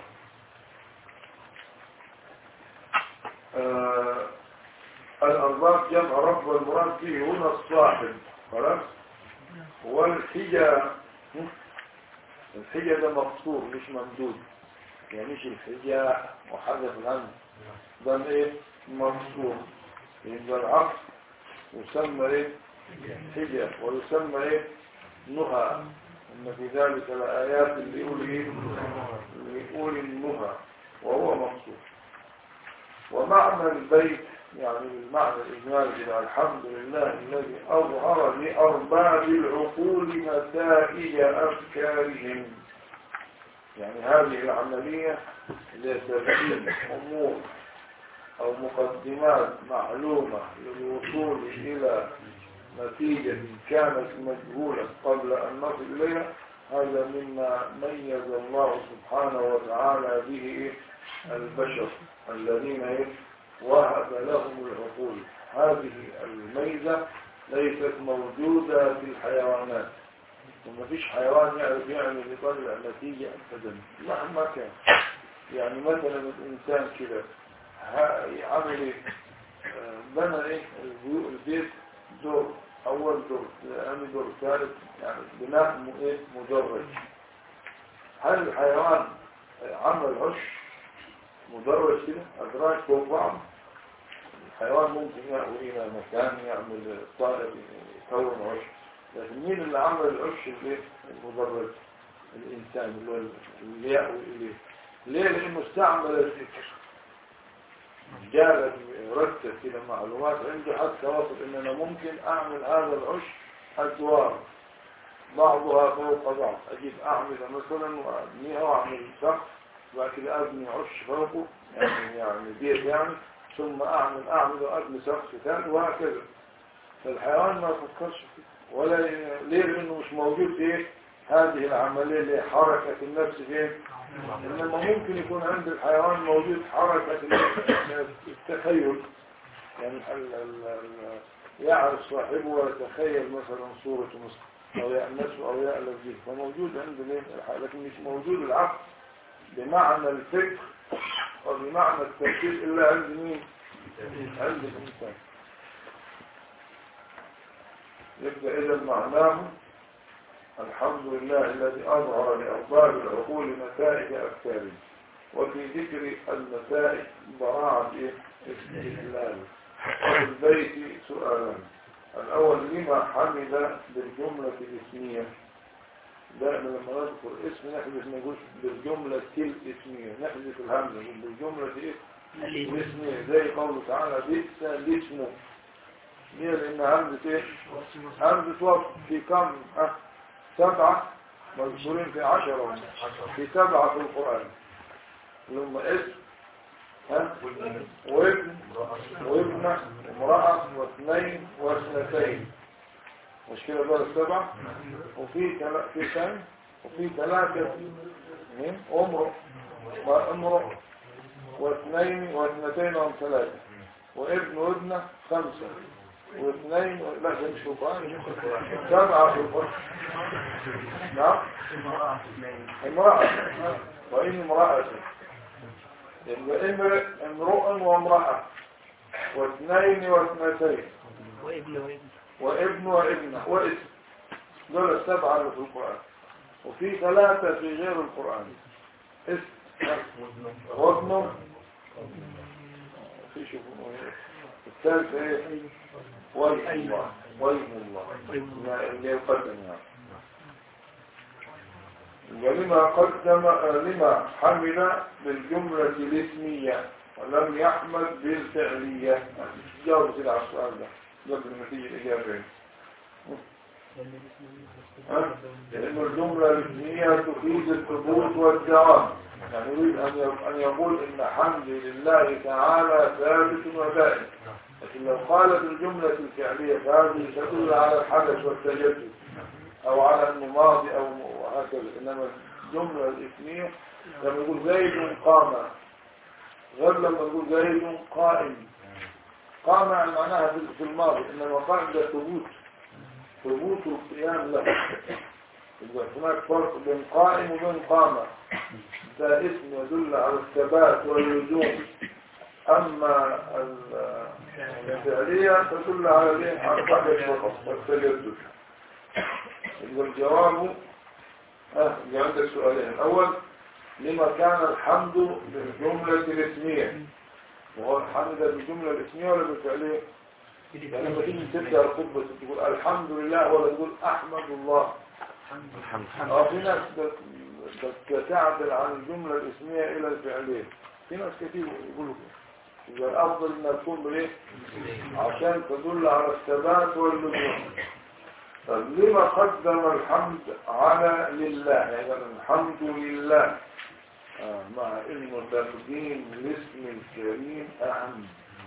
آه الأرباب جمع رب والمراد به هنا الصاحب خلاص والحجة الحجة ده مقصور مش ممدود يعني مش الحجة وحذف الهم ده ايه مقصور يبقى العقل يسمى ايه حجة ويسمى ايه نهى ان في ذلك لآيات لأولي لأولي النهى وهو مقصود ومعنى البيت يعني بالمعنى الإجمالي كده، الحمد لله الذي أظهر لأرباب العقول نتائج أفكارهم يعني هذه العملية لترتيب أمور أو مقدمات معلومة للوصول إلى نتيجة كانت مجهولة قبل أن نصل إليها هذا مما ميز الله سبحانه وتعالى به البشر الذين إيه؟ وهب لهم العقول هذه الميزة ليست موجودة في الحيوانات وما فيش حيوان يعرف يعمل يطلع نتيجة أبدا مهما كان يعني مثلا الإنسان كده ها- عمل ايه آه، بنى ايه البيو- البيت دور اول دور ثاني دور ثالث يعني بناء م- ايه مدرج هل الحيوان آه، عمل عش مدرج كده ادراج فوق بعض الحيوان ممكن يأوي الى مكان يعمل طائر يكون عش لكن مين اللي عمل العش البيت المدرج الانسان اللي هو اللي يأوي اليه ليه لانه استعمل الفكر جالت رتب كده معلومات عنده حتى وصل ان انا ممكن اعمل هذا العش ادوار بعضها فوق بعض اجيب اعمل مثلا وابنيها واعمل سقف وبعد كده ابني عش فوقه يعني يعني بيت يعني ثم اعمل اعمل وابني سقف ثاني وهكذا فالحيوان ما يفكرش فيه ولا ي- ليه لانه مش موجود في إيه؟ هذه العمليه اللي هي حركه النفس فين إنما ممكن يكون عند الحيوان موجود حركة التخيل يعني ال- ال- ال- يعرف صاحبه ويتخيل مثلا صورة مصر أو يأنسه أو يألف به فموجود عند الايه؟ الح- لكن مش موجود العقل بمعنى الفكر وبمعنى التفكير إلا عند مين؟ عند الإنسان يبقى إذا معناه الحمد لله الذي أظهر لأرباب العقول نتائج أفكارهم وفي ذكر النتائج براعة إيه؟ استدلال وفي البيت سؤالان الأول لما حمد بالجملة الاسمية دائما لما نذكر اسم نحذف نقول بالجملة الاسمية نحذف الهمزة نقول بالجملة ايه الاسمية زي قوله تعالى بئس الاسم ليه لان همزة ايه همزة وصف في كم ها سبعة مذكورين في عشرة في سبعة في القرآن اللي هم اسم ها وابن وابنة وامرأة واثنين واثنتين مش كده بقى السبعة وفي تلا... في كام وفي ثلاثة اثنين امرؤ وامرؤ واثنين واثنتين وهم ثلاثة وابن وابنة خمسة واثنين و... لا ده مش القرآن سبعة في القرآن نعم امرأة وإن امرأة يبقى امرئ امرؤ وامرأة واثنين واثنتين وابن وابن وابن وابنة واسم دول السبعة اللي في القرآن وفي ثلاثة في غير القرآن اسم وابن في شوفوا الثالث ايه وجه الله وجه الله اللي يقدم يعني ولما قدم لما حمل بالجملة الاسمية ولم يحمل بالفعلية جاوب كده على السؤال ده قبل ما تيجي الإجابة ها؟ لأن الجملة الاسمية تفيد الثبوت والدوام يعني يريد أن ي- أن يقول إن حمد لله تعالى ثابت ودائم لكن لو قالت الجملة الفعلية فهذه تدل على الحدث والتجدد أو على أنه ماضي أو وهكذا إنما الجملة الاسمية لما يقول زيد قام غير لما يقول زيد قائم قام يعني معناها في- في الماضي إنما قائم ده ثبوت ثبوت القيام له يبقى هناك فرق بين قائم وبين قام ده اسم يدل على الثبات واللزوم أما ال- الفعلية تدل على الايه؟ على الحدث فقط والتجدد يبقى الجواب اه يبقى عندك سؤالين الأول لما كان الحمد بالجملة الاسمية وهو الحمد بالجملة الاسمية ولا بالفعلية؟ يعني لما تيجي تبدأ الخطبة تقول الحمد لله ولا تقول أحمد الله الحمد اه في ناس بت- بت- تعدل عن الجملة الاسمية إلى الفعلية في ناس كتير يقولوا كده يبقى الأفضل إنها تكون بالإيه؟ عشان تدل على الثبات واللزوم طب لما قدم الحمد على لله يعني قال الحمد لله آه مع إنه تقديم الاسم الكريم أهم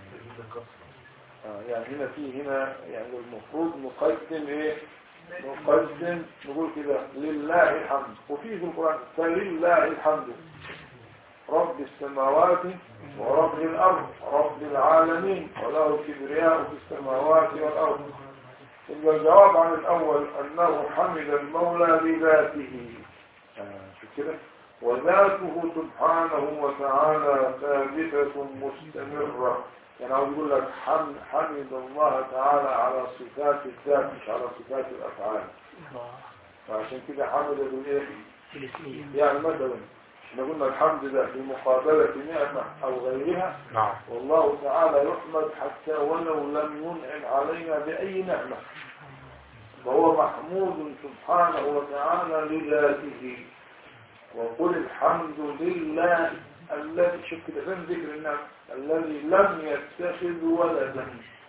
آه يعني هنا في هنا يعني المفروض نقدم ايه نقدم نقول كده لله الحمد وفي في القرآن فلله الحمد رب السماوات ورب الأرض رب العالمين وله الكبرياء في السماوات والأرض إن الجواب عن الأول أنه حمد المولى بذاته آه شو كده وذاته سبحانه وتعالى ثابتة مستمرة يعني عاوز يقول لك حمد, حمد الله تعالى على صفات الذات مش على صفات الأفعال الله فعشان كده حمد بالايه في الاسمية يعني مثلا احنا قلنا الحمد ده في مقابلة نعمة أو غيرها نعم والله تعالى يحمد حتى ولو لم ينعم علينا بأي نعمة فهو محمود سبحانه وتعالى لذاته وقل الحمد لله الذي شوف كده فين ذكر النعم الذي لم يتخذ ولدا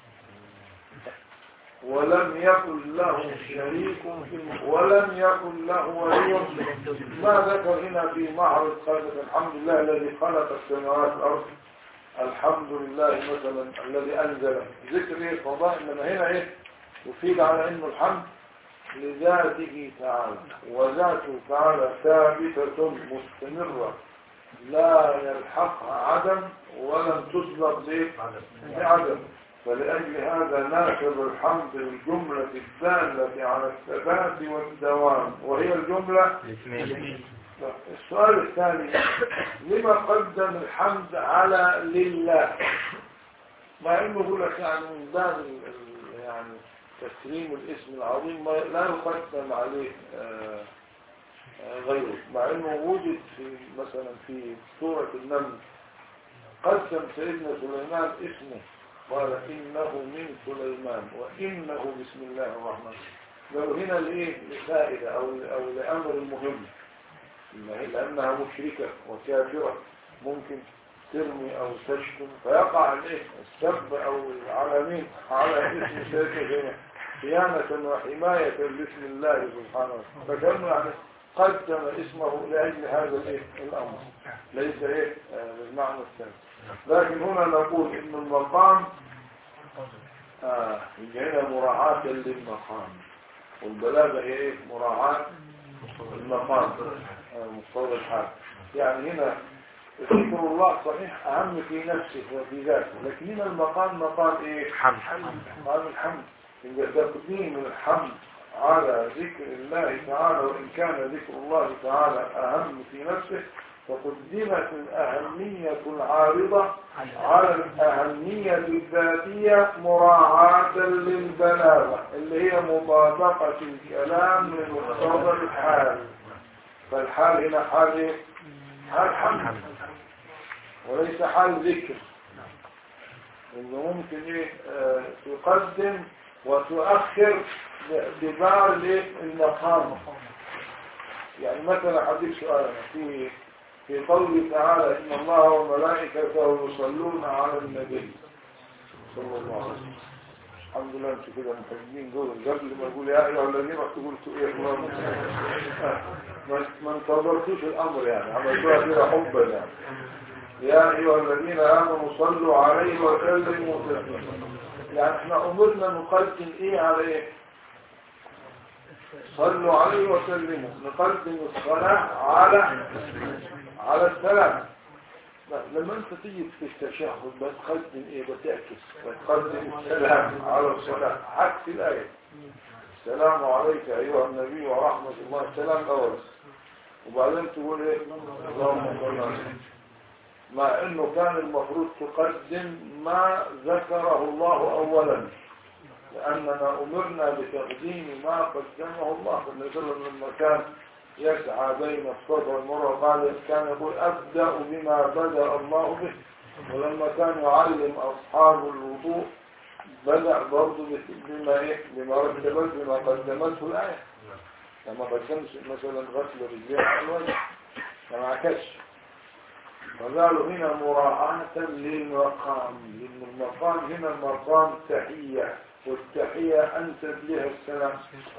ولم يكن له شريك في الملك ولم يكن له ولي ما ذكر هنا في معرض خلق الحمد لله الذي خلق السماوات والارض الحمد لله مثلا الذي انزل ذكر ايه قضاء انما هنا ايه يفيد على انه الحمد لذاته تعالى وذاته تعالى ثابتة مستمرة لا يلحقها عدم ولم تسبق به بعدم فلأجل هذا ناخذ الحمد الجملة الدالة على الثبات والدوام وهي الجملة الاسمية السؤال الثاني لما قدم الحمد على لله مع انه يقول لك يعني من باب ال- ال- يعني تكريم الاسم العظيم ما- لا يقدم عليه آه، آه، غيره مع انه وجد في مثلا في سورة النمل قسم سيدنا سليمان اسمه قال انه من سليمان وانه بسم الله الرحمن لو هنا لإيه لفائدة أو أو لأمر مهم إن هي- لأنها مشركة وكافرة ممكن ترمي أو تشتم فيقع الإيه السب أو على مين على اسم شركة خيانة وحماية لاسم الله سبحانه وتعالى فكان يعني قدم اسمه لأجل هذا الإيه الأمر ليس إيه آه، بالمعنى الثاني لكن هنا نقول إن المقام آه هنا مراعاة للمقام والبلاغة هي إيه مراعاة المقام آه، مقتضى الحال يعني هنا ذكر الله صحيح أهم في نفسه وفي ذاته لكن هنا المقام مقام إيه حمد مقام الحمد إن تقديم الحمد على ذكر الله تعالى وإن كان ذكر الله تعالى أهم في نفسه فقدمت الأهمية العارضة على الأهمية الذاتية مراعاة للبلاغة اللي هي مطابقة الكلام لمقتضى الحال فالحال هنا حال إيه؟ حال حمد وليس حال ذكر إنه ممكن إيه آه، تقدم وتؤخر باعتبار الإيه؟ المقام يعني مثلا حديث سؤال في في قوله تعالى إن الله وملائكته يصلون على النبي صلى الله عليه وسلم الحمد لله انتوا كده محبين دول قبل ما اقول يا ايها الذين رحتوا قلتوا ايه الله ما ما انتظرتوش الامر يعني عملتوها كده حبا يعني يا ايها الذين امنوا صلوا عليه وسلموا تسليما يعني احنا امرنا نقدم ايه على ايه صلوا عليه وسلموا نقدم الصلاة على على السلام لا، لما انت تيجي في التشهد بتقدم ايه بتعكس بتقدم السلام على الصلاة عكس الآية السلام عليك أيها النبي ورحمة الله السلام أول وبعدين تقول ايه اللهم صل على سيدنا. مع انه كان المفروض تقدم ما ذكره الله اولا لاننا امرنا بتقديم ما قدمه الله النبي صلى الله عليه وسلم لما كان يسعى بين الصفا والمروه قال كان يقول ابدا بما بدا الله به ولما كان يعلم اصحاب الوضوء بدا برضه بما ايه بما رتبت بما قدمته الايه لما قدمش مثلا غسل الرجلين على الوجه ما عكسش فقالوا هنا مراعاة للمقام لأن المقام هنا مقام تحية والتحية أنسب لها السلام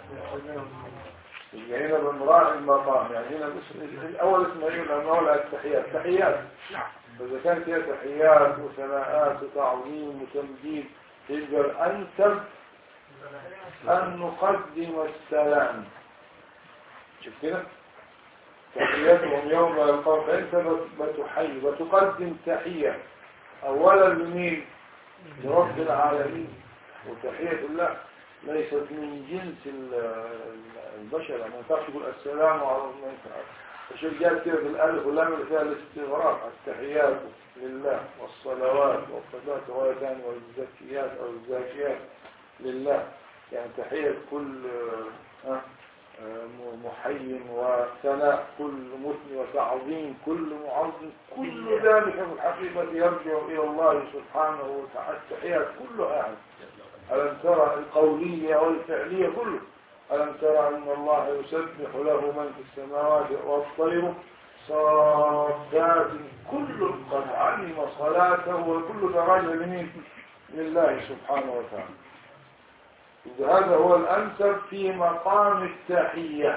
يبقى هنا بنراعي المقام يعني هنا بس- الأول اسمه إيه لما نقول التحيات تحيات فإذا كانت هي تحيات وثناءات وتعظيم وتمجيد يبقى الأنسب أن نقدم السلام شوف كده تحياتهم يوم يلقاك انت بتحيي وتقدم تحية اولا لمين لرب العالمين وتحية الله ليست من جنس ال- ال- البشر يعني ما ينفعش تقول السلام على ما ينفعش الشيء جاء كده بالالف واللام اللي فيها الاستغراق التحيات لله والصلوات والصلوات والثاني والزكيات او الزاكيات لله يعني تحية كل آه، آه، محي وثناء كل مثني وتعظيم كل معظم كل ذلك في الحقيقة يرجع إلى الله سبحانه وتعالى التحيات كلها يعني ألم ترى القولية والفعلية كله ألم ترى أن الله يسبح له من في السماوات والطير صافات كل قد علم صلاته وكل درجة لمين لله سبحانه وتعالى إذا هذا هو الأنسب في مقام التحية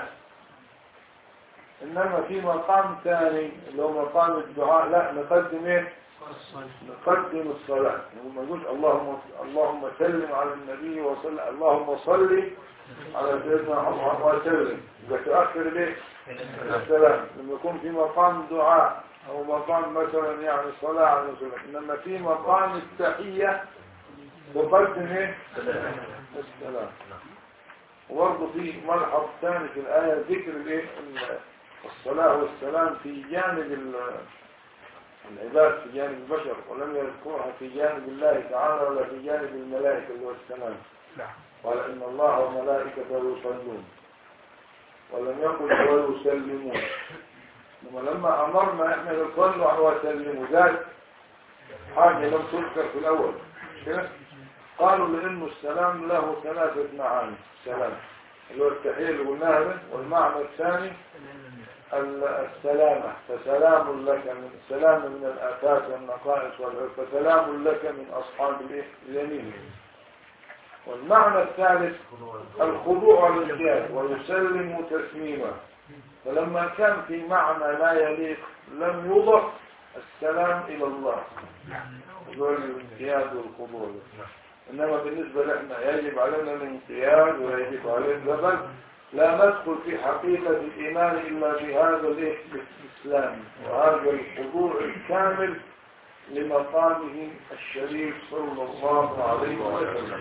إنما في مقام ثاني اللي هو مقام الدعاء لا نقدم إيه؟ نقدم الصلاة لما نقول اللهم اللهم سلم على النبي وصل اللهم صل على سيدنا محمد وسلم يبقى تؤخر ليه؟ السلام لما يكون في مقام دعاء أو مقام مثلا يعني صلاة على رسول الله إنما في مقام التحية تقدم إيه؟ السلام وبرضه في ملحظ ثاني في الآية ذكر الايه ال- الصلاة والسلام في جانب ال- العباد في جانب البشر ولم يذكرها في جانب الله تعالى ولا في جانب الملائكة اللي هو السلام قال إن الله وملائكته يصلون ولم يقل ويسلمون ثم لما أمرنا إحنا نصلوا على وسلموا ذلك حاجة لم تذكر في الأول مش كده؟ قالوا لأنه السلام له ثلاثة معاني سلام اللي هو التحية اللي قلناها ده والمعنى الثاني ال- السلامة فسلام لك من سلام من الآفات والنقائص والعيوب فسلام لك من أصحاب الإيه؟ اليمين والمعنى الثالث الخضوع والانقياد ويسلم تسليما فلما كان في معنى لا يليق لم يضف السلام إلى الله هو الانقياد والخضوع إنما بالنسبة لنا يجب علينا الانقياد ويجب علينا بل لا ندخل في حقيقة الإيمان إلا بهذا الإيه؟ الإسلام وهذا الخضوع الكامل لمقامه الشريف صلى الله عليه وسلم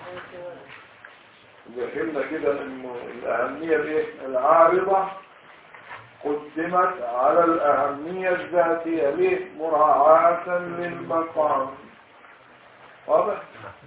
فهمنا كده انه الاهمية الايه العارضة قدمت على الاهمية الذاتية ليه مراعاة للمقام واضح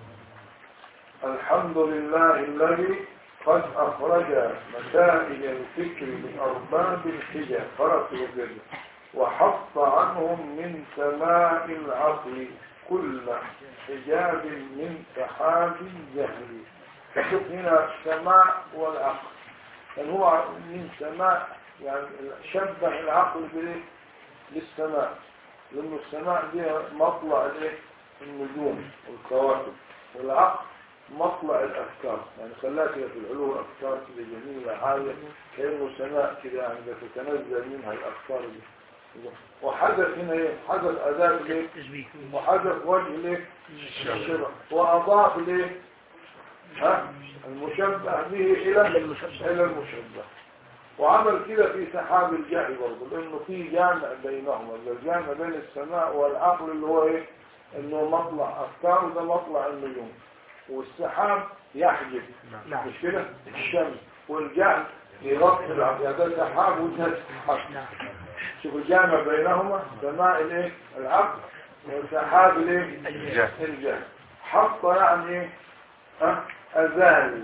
الحمد لله الذي قد اخرج مسائل الفكر من ارباب الحجة فرق وجد وحط عنهم من سماء العقل كل حجاب من سحاب الجهل فشوف هنا السماء والعقل يعني هو من سماء يعني شبه العقل بالايه بالسماء لأن السماء دي مطلع الايه النجوم والكواكب والعقل مطلع الأفكار يعني خلاها كده في العلو أفكار كده جميلة عالية كأنه سماء كده يعني تتنزل منها الأفكار دي وحدث هنا ايه حدث أداة ليه تشبيه وحدث وجه ليه الشبه وأضاف ليه ها المشبه به إلى المشبه. إلى المشبه وعمل كده في سحاب الجهل برضه لأنه في جامع بينهما الجامع بين السماء والعقل اللي هو إيه إنه مطلع أفكار وده مطلع النجوم والسحاب يحجب نعم مش كده الشمس والجهل يغطي العقل يعني ده سحاب وده سحاب نعم شوف الجامع بينهما سماء الايه العقل وسحاب الايه الجهل. الجهل حط يعني ايه ها ازال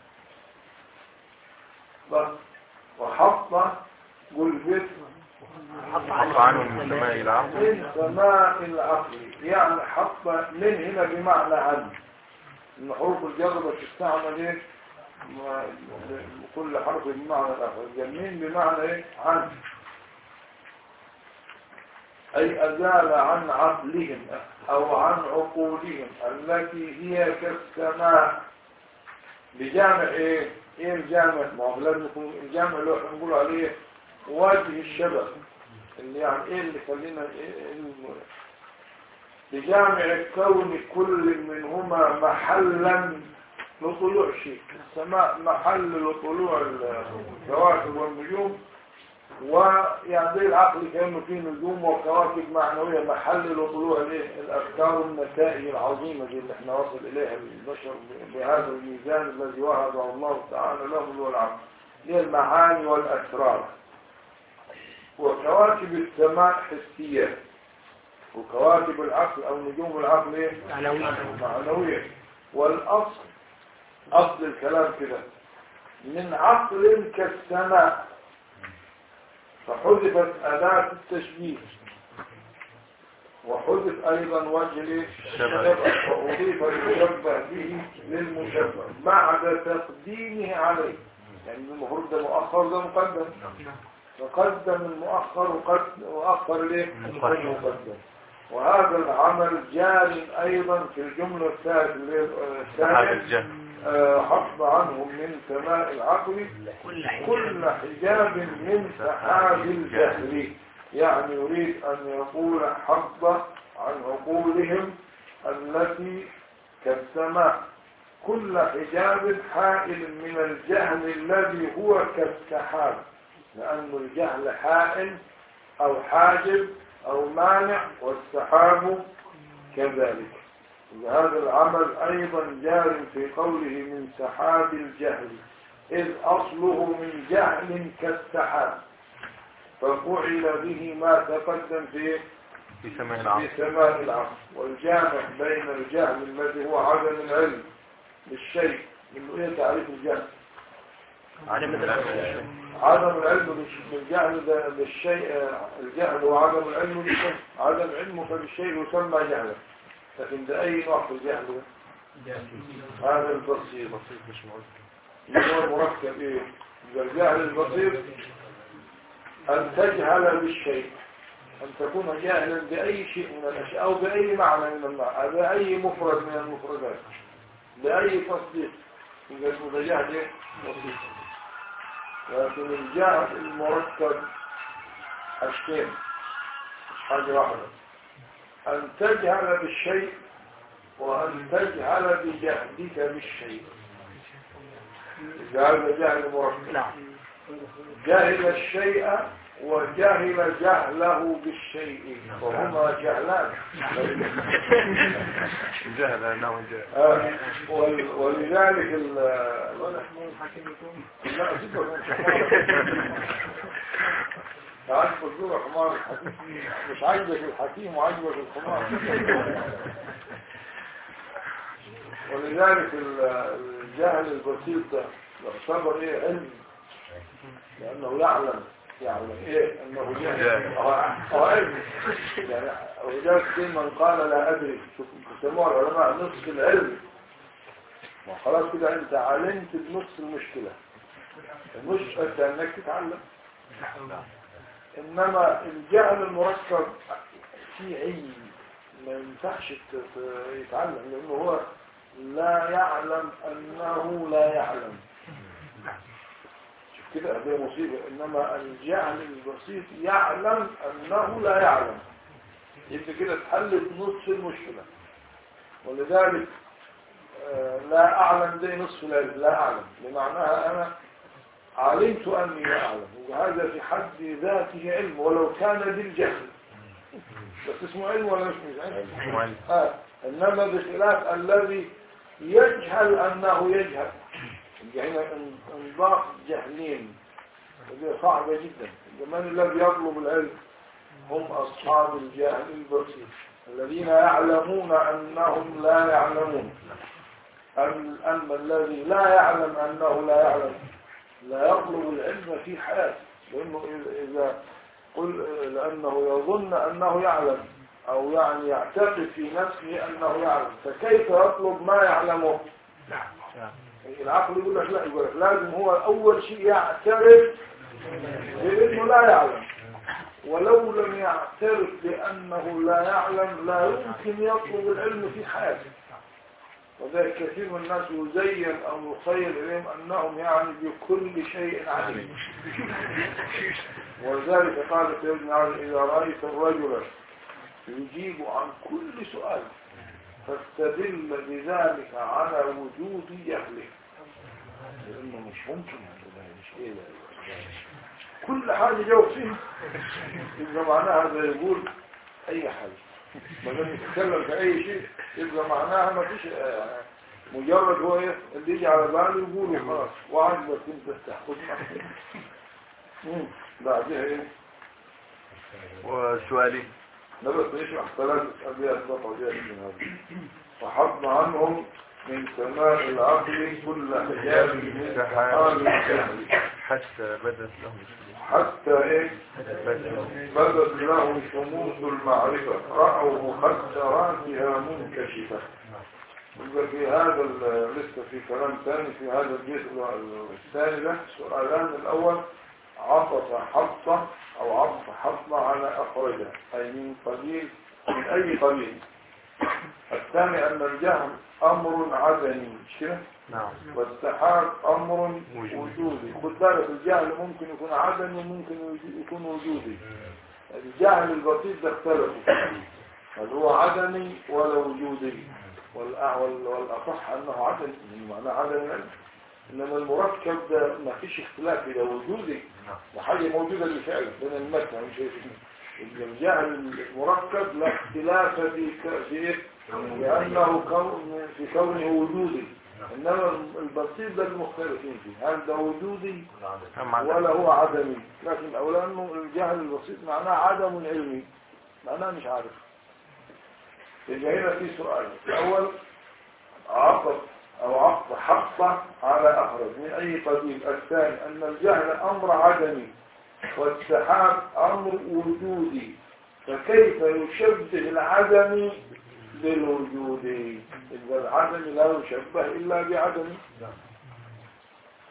بس وحط قل بيت حط حط عنهم من سماء العقل من سماء العقل يعني حط من هنا بمعنى عن ان حروف الجر بتستعمل ايه ما- كل حرف بمعنى الاخر الجميل بمعنى ايه عن أي أزال عن عقلهم أو عن عقولهم التي هي كالسماء بجامع إيه؟ إيه الجامع؟ ما هو لازم يكون الجامع اللي احنا بنقول عليه وجه الشبه اللي يعني إيه اللي خلينا إيه إيه الم- بجامع كون كل منهما محلا لطلوع شيء السماء محل لطلوع الكواكب والنجوم ويعني زي العقل كأنه فيه نجوم وكواكب معنوية محل لطلوع الايه الأفكار والنتائج العظيمة دي اللي احنا وصل إليها البشر بهذا الميزان الذي وهبه الله تعالى له اللي هو العقل هي المعاني والأسرار وكواكب السماء حسية وكواكب العقل أو نجوم العقل ايه معنوية معنوية والأصل أصل الكلام كده من عقل كالسماء فحذفت أداة التشبيه وحذف أيضا وجه الايه؟ الشبه. وأضيف المشبه به للمشبه بعد تقديمه عليه يعني المفروض ده مؤخر ده مقدم فقدم المؤخر وقد- وأخر ليه المقدم. المقدم وهذا العمل جار أيضا في الجملة الثالثة اللي هي سحاب الثانية الجهل آه، حفظ عنهم من سماء العقل كل حجاب كل حجاب من سحاب الجهل يعني يريد أن يقول حفظ عن عقولهم التي كالسماء كل حجاب حائل من الجهل الذي هو كالسحاب لأن الجهل حائل أو حاجب أو مانع والسحاب كذلك هذا العمل أيضا جار في قوله من سحاب الجهل إذ أصله من جهل كالسحاب ففعل به ما تقدم في في سماء في العقل سماء العقل والجامع بين الجهل الذي هو عدم العلم بالشيء من ايه تعريف الجهل عدم الدراسة عدم العلم بالش- بالجهل ده بالشيء آه، الجهل هو عدم العلم بالشيء عدم علمك بالشيء يسمى جهلا لكن ده اي نوع في الجهل ده؟ هذا البسيط بسيط مش مؤثر اللي هو المركب ايه يبقى الجهل البسيط ان تجهل بالشيء ان تكون جاهلا باي شيء من الاشياء او باي معنى من المعنى باي مفرد من المفردات باي تصديق يبقى اسمه ده جهل ايه بسيط لكن الجهل المركب حاجتين مش حاجه واحده ان تجهل بالشيء وأن تجهل بجهلك بالشيء هذا جهل مركب نعم جهل الشيء وجهل جهله بالشيء وهما جهلان جهل انه جهل آه، ول- ولذلك ال لا سيبك عاجبك الزور حمار الحكيم مش عاجبك الحكيم وعاجبك الحمار ولذلك ال- الجهل البسيط ده يعتبر ايه علم لانه يعلم يعلم ايه انه جهل هو هو علم يعني ولذلك دايما قال لا ادري شوف بيسموها العلماء نصف العلم ما خلاص كده انت علمت بنص المشكله مش انت انك تتعلم انما الجهل المركب في علم ما ينفعش ت- ت- يتعلم لانه هو لا يعلم انه لا يعلم شوف كده دي مصيبه انما الجهل البسيط يعلم انه لا يعلم يبقى كده اتحلت نصف المشكله ولذلك آه، لا اعلم دي نصف العلم لا اعلم بمعناها انا علمت اني لا اعلم وهذا في حد ذاته علم ولو كان بالجهل بس اسمه علم ولا مش مش علم معلم. آه. انما بخلاف الذي يجهل انه يجهل يبقى هنا ان- انضاف جهلين ودي صعبة جدا من الذي يطلب العلم هم اصحاب الجهل البسيط الذين يعلمون انهم لا يعلمون أم- اما الذي لا يعلم انه لا يعلم لا يطلب العلم في حياته لانه إذا- اذا قل لانه يظن انه يعلم او يعني يعتقد في نفسه انه يعلم فكيف يطلب ما يعلمه العقل يقول لك لا يقول لك لازم هو اول شيء يعترف بانه لا يعلم ولو لم يعترف بانه لا يعلم لا يمكن يطلب العلم في حياته وذلك كثير من الناس يزين او يخيل اليهم انهم يعني بكل شيء عليم ولذلك قال سيدنا علي اذا رايت الرجل يجيب عن كل سؤال فاستدل بذلك على وجود جهله لانه مش ممكن هذا مش ايه ده كل حاجه جاوب فيها يبقى معناها هذا يقول اي حاجه ما دام يتكلم في اي شيء يبقى معناها ما فيش آه، مجرد هو ايه اللي يجي على باله يقوله خلاص وعجبك انت تاخذ بعدها ايه وسؤالي ده بس نشرح ثلاثة أبيات بقى جاء من هذا وحطنا عنهم من سماء العقل كل حجاب من سحاب الجهل حتى بدت لهم حتى إيه بدت بدت لهم شموس المعرفة رأوا مخدراتها منكشفة يبقى في هذا ال- لسه في كلام ثاني في هذا الجزء الثاني ده سؤالان الأول عطف حطة أو عطف حطة على أخرجه أي من قبيل من أي قبيل الثاني أن الجهل أمر عدمي مش كده؟ نعم والسحاب أمر وجودي. وجودي خد بالك الجهل ممكن يكون عدمي وممكن وجو- يكون وجودي الجهل البسيط ده اختلفوا هل هو عدمي ولا وجودي والأ- وال- والأصح أنه عدمي يعني معناه عدمي العلم إنما المركب ده ما فيش اختلاف إلى وجودي ده حاجة موجودة بالفعل بين المكة مش هيك. الجهل المركب لا اختلاف في ك- في إيه؟ لأنه كون في كونه وجودي إنما البسيط ده المختلفين فيه هل ده وجودي أم عدم. ولا هو عدمي لكن أولا أنه الجهل البسيط معناه عدم علمي معناه مش عارف يبقى هنا في سؤال الأول عطف أو عطف حقه على أخرج من أي قبيل الثاني أن الجهل أمر عدمي والسحاب أمر وجودي فكيف يشبه العدم بالوجود يبقى العدم لا يشبه إلا بعدم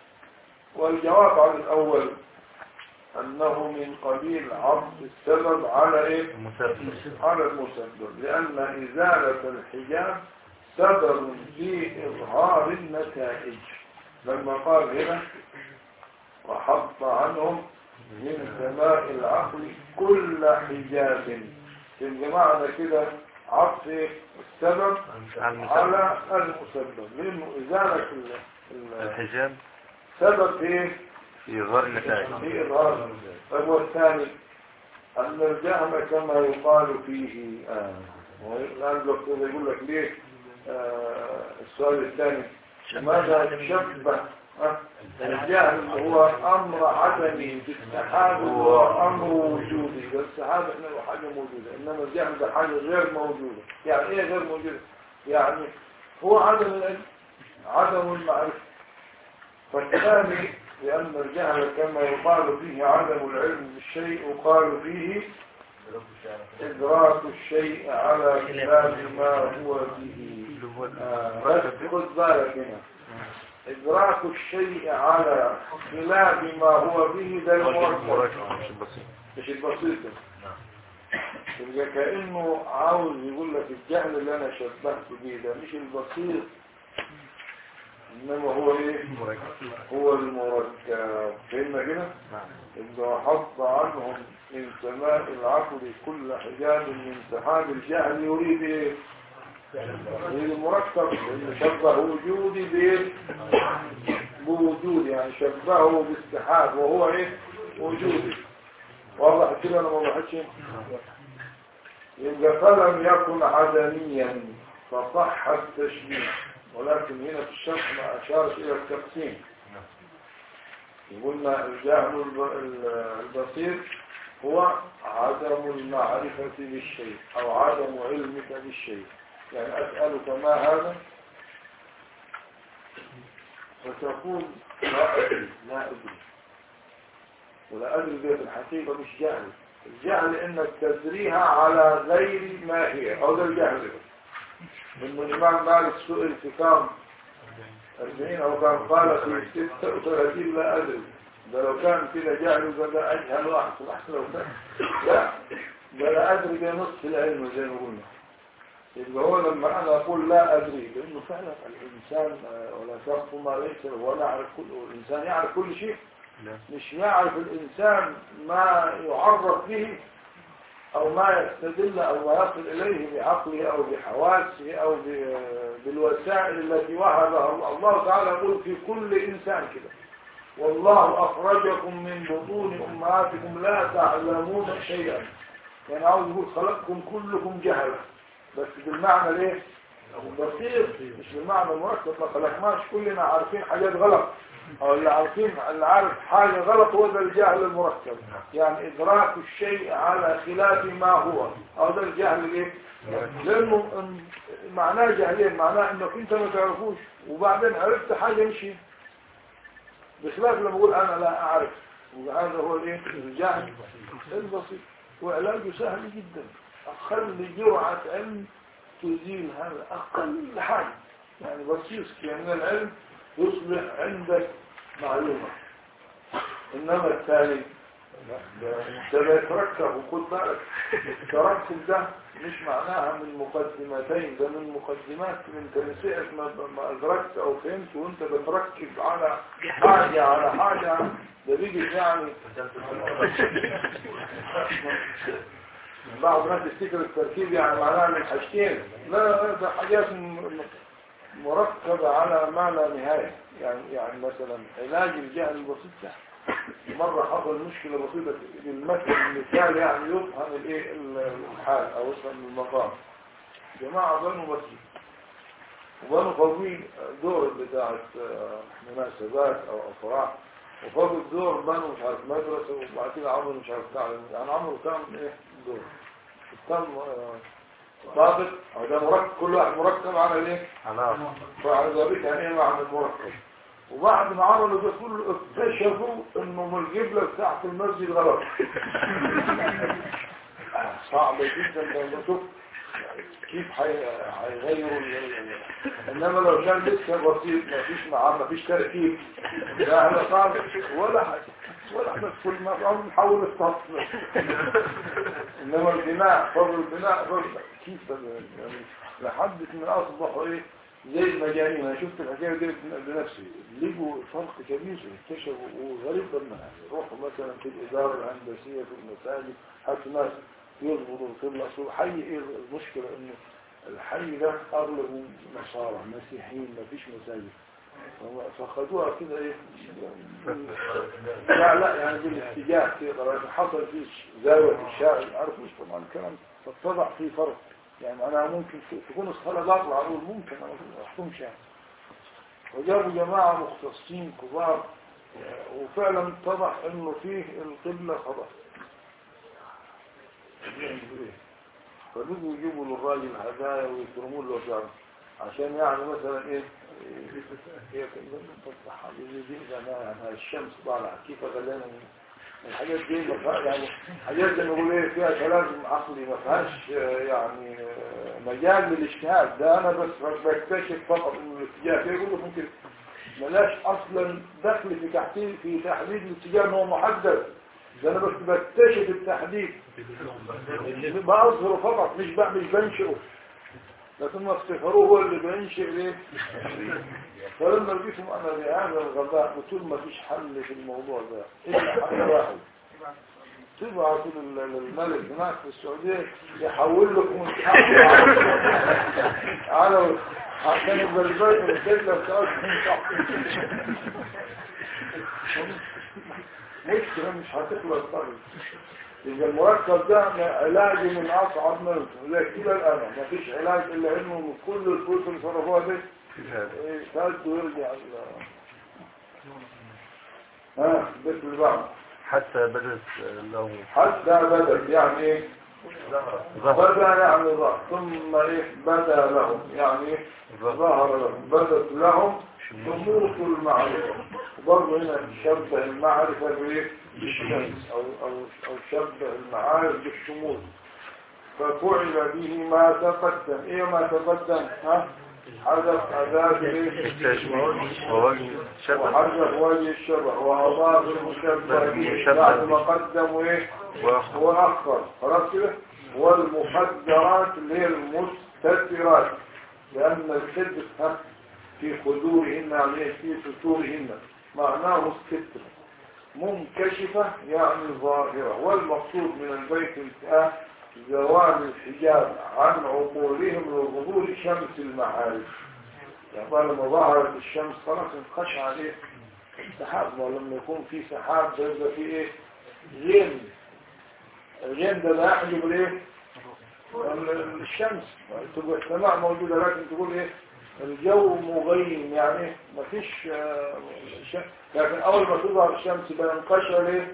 والجواب على الأول أنه من قبيل عطف السبب على إيه؟ المسبب على المسبب لأن إزالة الحجاب سبب في إظهار النتائج لما قال هنا وحط عنهم من سماء العقل كل حجاب يبقى معنى كده عطف السبب على على المسبب المسبب لأنه إزالة ال- ال- الحجاب سبب إيه؟ في إظهار النتائج في إظهار طيب والثاني أن الجهم كما يقال فيه آه. والآن الدكتور يقول لك ليه آه السؤال الثاني ماذا شبه آه، الجهل هو أمر عدمي بالسحاب هو أمر وجودي والسحاب إحنا هو حاجة موجودة إنما الجهل ده حاجة غير موجودة يعني إيه غير موجودة يعني هو عدم العلم عدم المعرفة فالثاني لأن الجهل كما يقال فيه عدم العلم بالشيء يقال فيه إدراك الشيء على خلاف ما هو به اللي هو آه، بس خد بالك هنا إدراك الشيء على خلاف ما هو به ده المركب المراجعة مش البسيط مش البسيط يبقى كأنه عاوز يقول لك الجهل اللي أنا شبهت بيه ده مش البسيط إنما هو إيه المراجعة هو المركب فهمنا كده نعم إذا حط عنهم من سماء العقل كل حجاب من سحاب الجهل يريد إيه يريد المركب لأنه شبه وجودي بإيه بوجودي يعني شبهه بالسحاب وهو إيه وجودي واضح كده أنا ما وضحتش يبقى فلم يكن عدميا فصح التشبيه ولكن هنا في الشرح ما أشارت إلى التقسيم قلنا الجهل الب- ال- البسيط هو عدم المعرفة بالشيء أو عدم علمك بالشيء يعني أسألك ما هذا فتقول لا أدري لا أدري ولا أدري دي في الحقيقة مش جهل الجهل إنك تدريها على غير ما هي أو ده الجهل إنه الإمام مالك سئل في كام أربعين أو كان قال في ستة وثلاثين لا أدري ده لو كان كده جهل يبقى ده أجهل واحد أحسن لو كان لا ده لا أدري ده نصف العلم زي ما قلنا يبقى هو لما أنا أقول لا أدري لأنه فعلا الإنسان آه، ولا تخف ما ليس له ولا يعرف كل الإنسان يعرف كل شيء لا مش يعرف الإنسان ما يعرف به أو ما يستدل أو ما يصل إليه بعقله أو بحواسه أو ب- بالوسائل التي وهبها الله الله تعالى يقول في كل إنسان كده والله أخرجكم من بطون أمهاتكم لا تعلمون شيئا يعني عاوز يقول خلقكم كلكم جهلة بس بالمعنى ليه؟ بسيط مش بالمعنى المركب ما خلقناش كلنا عارفين حاجات غلط او اللي عارفين اللي عارف حاجة غلط هو ده الجهل المركب يعني ادراك الشيء على خلاف ما هو او ده الجهل الايه لانه م- معناه جهلين معناه انك انت ما تعرفوش وبعدين عرفت حاجة مش هي. بخلاف لما اقول انا لا اعرف وهذا هو الايه الجهل البسيط وعلاجه سهل جدا اقل جرعة علم تزيل هذا اقل حاجة يعني بسيط من العلم يصبح عندك معلومة انما الثاني لا، ده ده يتركب وخد بالك التركب ده مش معناها من مقدمتين ده من مقدمات من تنسيق ما, ما ادركت او فهمت وانت بتركب على حاجة على حاجة ده بيجي يعني بعض الناس يفتكر التركيب يعني معناها من حاجتين لا لا ده حاجات م- م- مركبة على ما لا نهاية يعني يعني مثلا علاج الجهل البسيط ده مرة حصل مشكلة بسيطة بالمثل المثال يعني يفهم الايه الحال او يفهم المقام جماعة بنوا مسجد وبنوا فوقين دور بتاعت آه، مناسبات او افراح وفوق الدور بنوا مش عارف مدرسة وبعد كده عملوا مش عارف تعلم يعني عملوا كام ايه دور كام آه، طابق او ده مركب كل واحد مركب على ايه على فعلى ذلك يعني ايه معنى المركب وبعد ما عملوا ده كله اكتشفوا انه القبلة بتاعت المسجد غلط صعب جدا لما شوف كيف حي- هيغيروا ال- ال- انما لو كان لسه بسيط ما فيش معاه ما فيش تركيب لا احنا صعب ولا حاجه ولا حاجه كل ما بنحاول نحول السطح انما البناء فضل البناء فضل كيف ده يعني لحد ما اصبحوا ايه زي المجانين انا شفت الحكايه دي بنفسي لقوا فرق كبير اكتشفوا وغريب انها يروحوا مثلا في الاداره الهندسيه في المساجد حتى ناس يظبطوا القبله اصل حي ايه المشكله انه الحي ده اغلبه نصارى مسيحيين ما فيش مساجد هم فخدوها كده ايه لا لا يعني بالاتجاه كده حصل فيه زاويه الشارع عرفوش طبعا الكلام فاتضح فيه فرق يعني انا ممكن تكون الصلاه بطلع اقول ممكن انا ما احكمش يعني وجابوا جماعه مختصين كبار وفعلا اتضح انه فيه القبله خطا فبيجوا يجيبوا للراجل هدايا ويكرموا له فعلا عشان يعني مثلا ايه هي يعني الشمس طالعه كيف غلينا الحاجات دي ما فيها- يعني حاجات زي ما نقول ايه فيها كلام عقلي ما فيهاش آه، يعني آه، مجال للاجتهاد ده انا بس بكتشف فقط انه الاتجاه كده يقول ممكن ملاش اصلا دخل في تحديد في تحديد الاتجاه ان هو محدد ده انا بس بكتشف التحديد بأظهره فقط مش بقى مش بنشئه لكن ما افتخروه هو اللي بينشئ ليه فلما لقيتهم انا بهذا الغباء قلت لهم ما فيش حل في الموضوع ده الا حل واحد تبعتوا لل- للملك هناك في السعودية يحول لكم الحق على عشان يبقى البيت الكتلة بتاعتكم صح مشكلة مش هتخلص طبعا يبقى المركب ده علاجه من اصعب منه زي كده الان ما فيش علاج الا انه من كل الفلوس اللي صرفوها دي إيه، تاخده ويرجع ال- ها البيت اللي بعده حتى بدت له حتى بدأ يعني ايه ظهر بدأ يعني ظهر ثم ايه بدأ لهم يعني ايه ظهر لهم بدت لهم شموس المعرفة وبرضه هنا شبه المعرفة بايه بالشمس او او او شبه المعارف بالشموس ففعل به ما تقدم ايه ما تقدم ها حذف أداة الايه ووجه شبه وحذف وجه الشبه وأضاف المشبه به بعد ما قدموا ايه وأخر وأخر خلاص كده والمخدرات اللي هي المستترات لأن الستر ها، في خدورهن يعني إيه؟ في ستورهن معناه الستر منكشفة يعني ظاهرة والمقصود من البيت انتهاء زوال الحجاب عن عقولهم لظهور شمس المعارف يعني بقى لما ظهرت الشمس خلاص انقشع عليه السحاب ولما يكون في سحاب بيبقى في ايه غيم الغيم ده لا يحجب الايه ال- الشمس تبقى السماء موجودة لكن تقول ايه الجو مغيم يعني مفيش آه، ش- لكن اول ما تظهر الشمس بينقشر ايه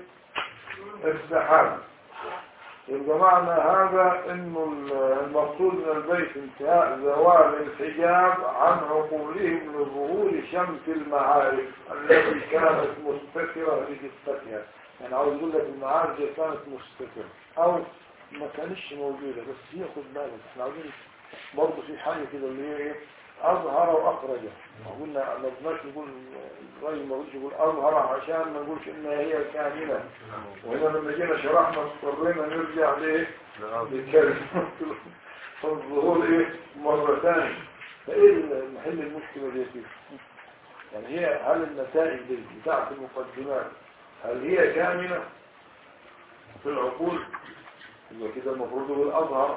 السحاب يبقى معنى هذا انه ال- المقصود من البيت انتهاء زوال الحجاب عن عقولهم لظهور شمس المعارف التي كانت مستترة لجثتها يعني عاوز يقول لك المعارف دي كانت مستترة او ما كانتش موجودة بس هي خد بالك احنا عاوزين برضه في حاجة كده اللي هي ايه اظهر واخرج قلنا ما بدناش نقول الراجل ما قلتش يقول اظهر عشان ما نقولش انها هي كاملة وهنا لما جينا شرحنا اضطرينا نرجع لايه للكلمة فالظهور ايه مرة ثانية فايه محل المشكلة دي فيه يعني هي هل النتائج دي بتاعت المقدمات هل هي كاملة في العقول يبقى كده المفروض يقول اظهر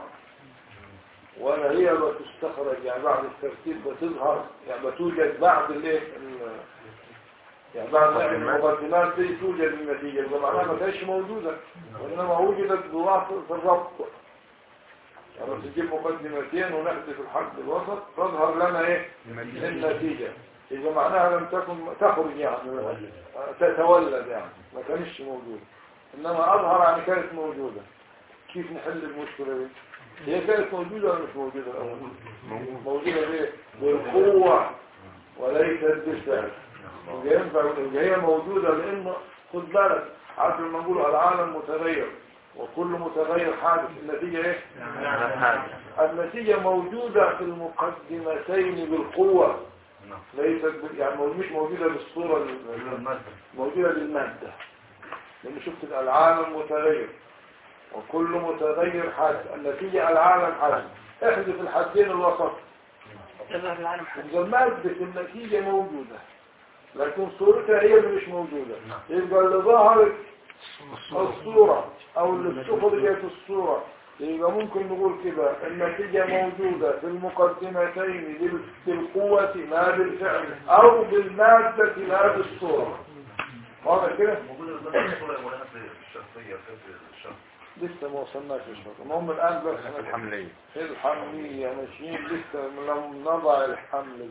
ولا هي بتستخرج يعني بعد الترتيب بتظهر يعني بتوجد بعد الايه ال- يعني بعد المقدمات دي توجد النتيجة يبقى معناها ما كانتش موجودة وإنما وجدت بواسطة الربط يعني بس تجيب مقدمتين ونحذف الحد الوسط تظهر لنا ايه النتيجة إذا معناها لم تكن تخرج يعني تتولد يعني ما كانتش موجودة إنما أظهر يعني كانت موجودة كيف نحل المشكلة دي هي كانت موجودة ولا مش موجودة الأول موجودة ليه بالقوة وليست بالفعل يبقى ينفع يبقى هي موجودة لأنه خد بالك عارف لما نقول العالم متغير وكل متغير حادث النتيجة ايه على حاجة النتيجة موجودة في المقدمتين بالقوة ليست بال- يعني مو- مش موجودة بالصورة ال- المادة موجودة بالمادة لأن شفت العالم متغير وكل متغير حادث النتيجة العالم حادث احذف الحدين الوسط تظهر العالم حدث إذا مادة النتيجة موجودة لكن صورتها هي اللي مش موجودة يبقى اللي ظهرت الصورة أو اللي استخرجت الصورة يبقى ممكن نقول كده النتيجة موجودة في المقدمتين بال- بالقوة لا بالفعل أو بالمادة لا بالصورة واضح كده؟ موجودة قدام الصورة يا مولانا في الشخصية في الشخص لسه ما وصلناش للشرط المهم الآن بس في الحملية في الحملية ماشيين لسه لم نضع الحمل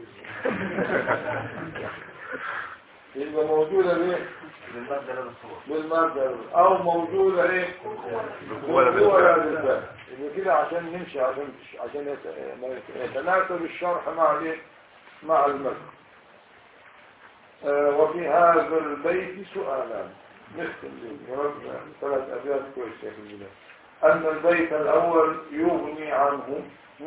يبقى موجودة ليه؟ للمادة لا بالصورة بالمادة أو موجودة إيه؟ ولا بالقوة لا بالفعل. بالفعل يبقى كده عشان نمشي عشان عشان يت- ما يت- يتناسب الشرح مع الإيه؟ مع المتن آه، وفي هذا البيت سؤالان نختم به جاوبنا ثلاث أبيات كويسة في البداية أن البيت الأول يغني عنه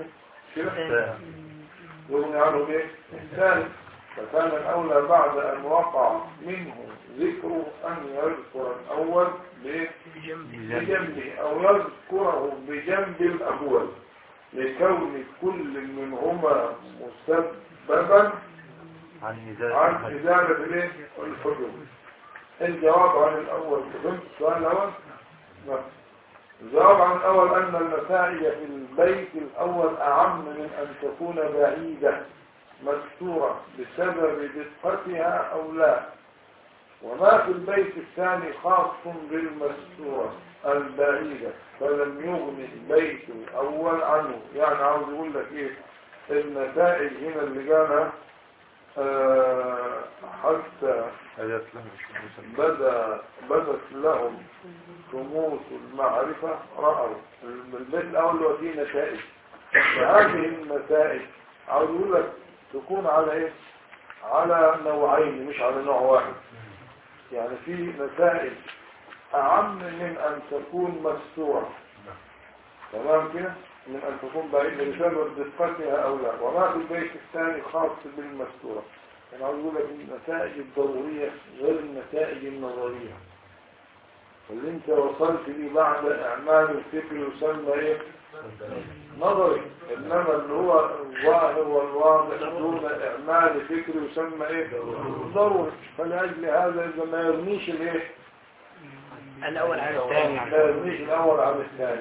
كده يغني عنه ايه الثاني فكان الأولى بعد أن وقع منه ذكره أن يذكر الأول بإيه؟ بجنبه أو يذكره بجنب الأول لكون كل منهما مسببا عن نزال عن الحج. إزالة الإيه؟ الحدود الجواب عن الأول فهمت السؤال الأول؟ نعم الجواب عن الأول أن النتائج في البيت الأول أعم من أن تكون بعيدة مستورة بسبب دقتها أو لا وما في البيت الثاني خاص بالمستورة البعيدة فلم يغني البيت الأول عنه يعني عاوز يقول لك إيه النتائج هنا اللي قالها آه، حتى آيات لهم الشمس بدا بدت لهم شموس المعرفة رأوا البيت الأول اللي هو فيه نتائج فهذه النتائج عاوز يقول لك تكون على ايه على نوعين مش على نوع واحد يعني في نتائج أعم من أن تكون مستورة تمام كده من أن تكون بعيدة بسبب دقتها أو لا وما في البيت الثاني خاص بالمستورة أنا عاوز أقول لك النتائج الضرورية غير النتائج النظرية اللي انت وصلت ليه بعد اعمال الفكر يسمى ايه نظري انما اللي هو الظاهر والواضح دون اعمال فكر يسمى ايه ضروري فلاجل هذا اذا ما يرميش الايه الأول على الثاني لا يرميش الاول عن الثاني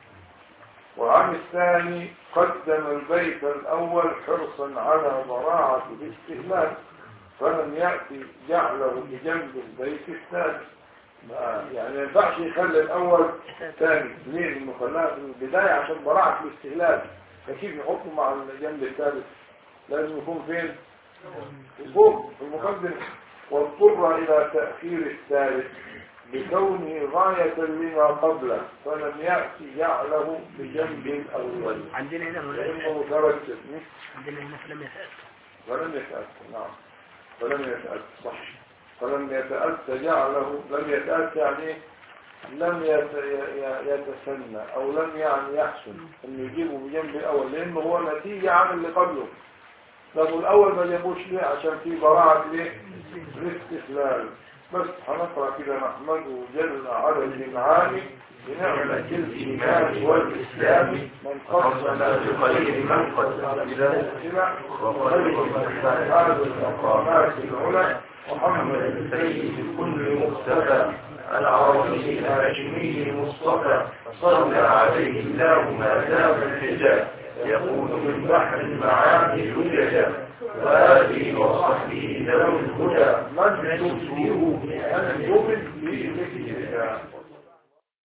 وعن الثاني قدم البيت الاول حرصا على براعة الاستهلاك فلم يأتي جعله بجنب البيت الثاني ما- يعني ما ينفعش يخلي الاول ثاني ليه لانه خلاها في البدايه عشان براعه الاستهلاك فكيف نحطه مع الجنب الثالث لازم يكون فين في فوق في المقدمه واضطر الى تاخير الثالث بكونه غايه لما قبله فلم ياتي جعله بجنب الاول عندنا هنا ولا لانه مترتب عندنا هنا فلم يتأتى فلم يتأتى نعم فلم يتأتى صح فلم يتأتى جعله لم يتأتى يعني إيه؟ لم يت- ي- ي- يتسنى أو لم يعني يحسن أن يجيبه بجنب الأول لأنه هو نتيجة عن اللي قبله لأنه الأول ما جابوش ليه عشان في براعة ليه الاستثلال بس هنقرأ كده نحمده جل على الإنعام بنعمة الإيمان والإسلام من قصنا بخير من قصنا إلى وخير من هذه المقامات العلى محمد سيد كل مختفى العربي الهاشمي المصطفى صلى عليه الله ما دام الحجاب يقول من بحر المعاني لججا وآله وصحبه ذوي الهدى من تبصره بأن يؤمن به مثلها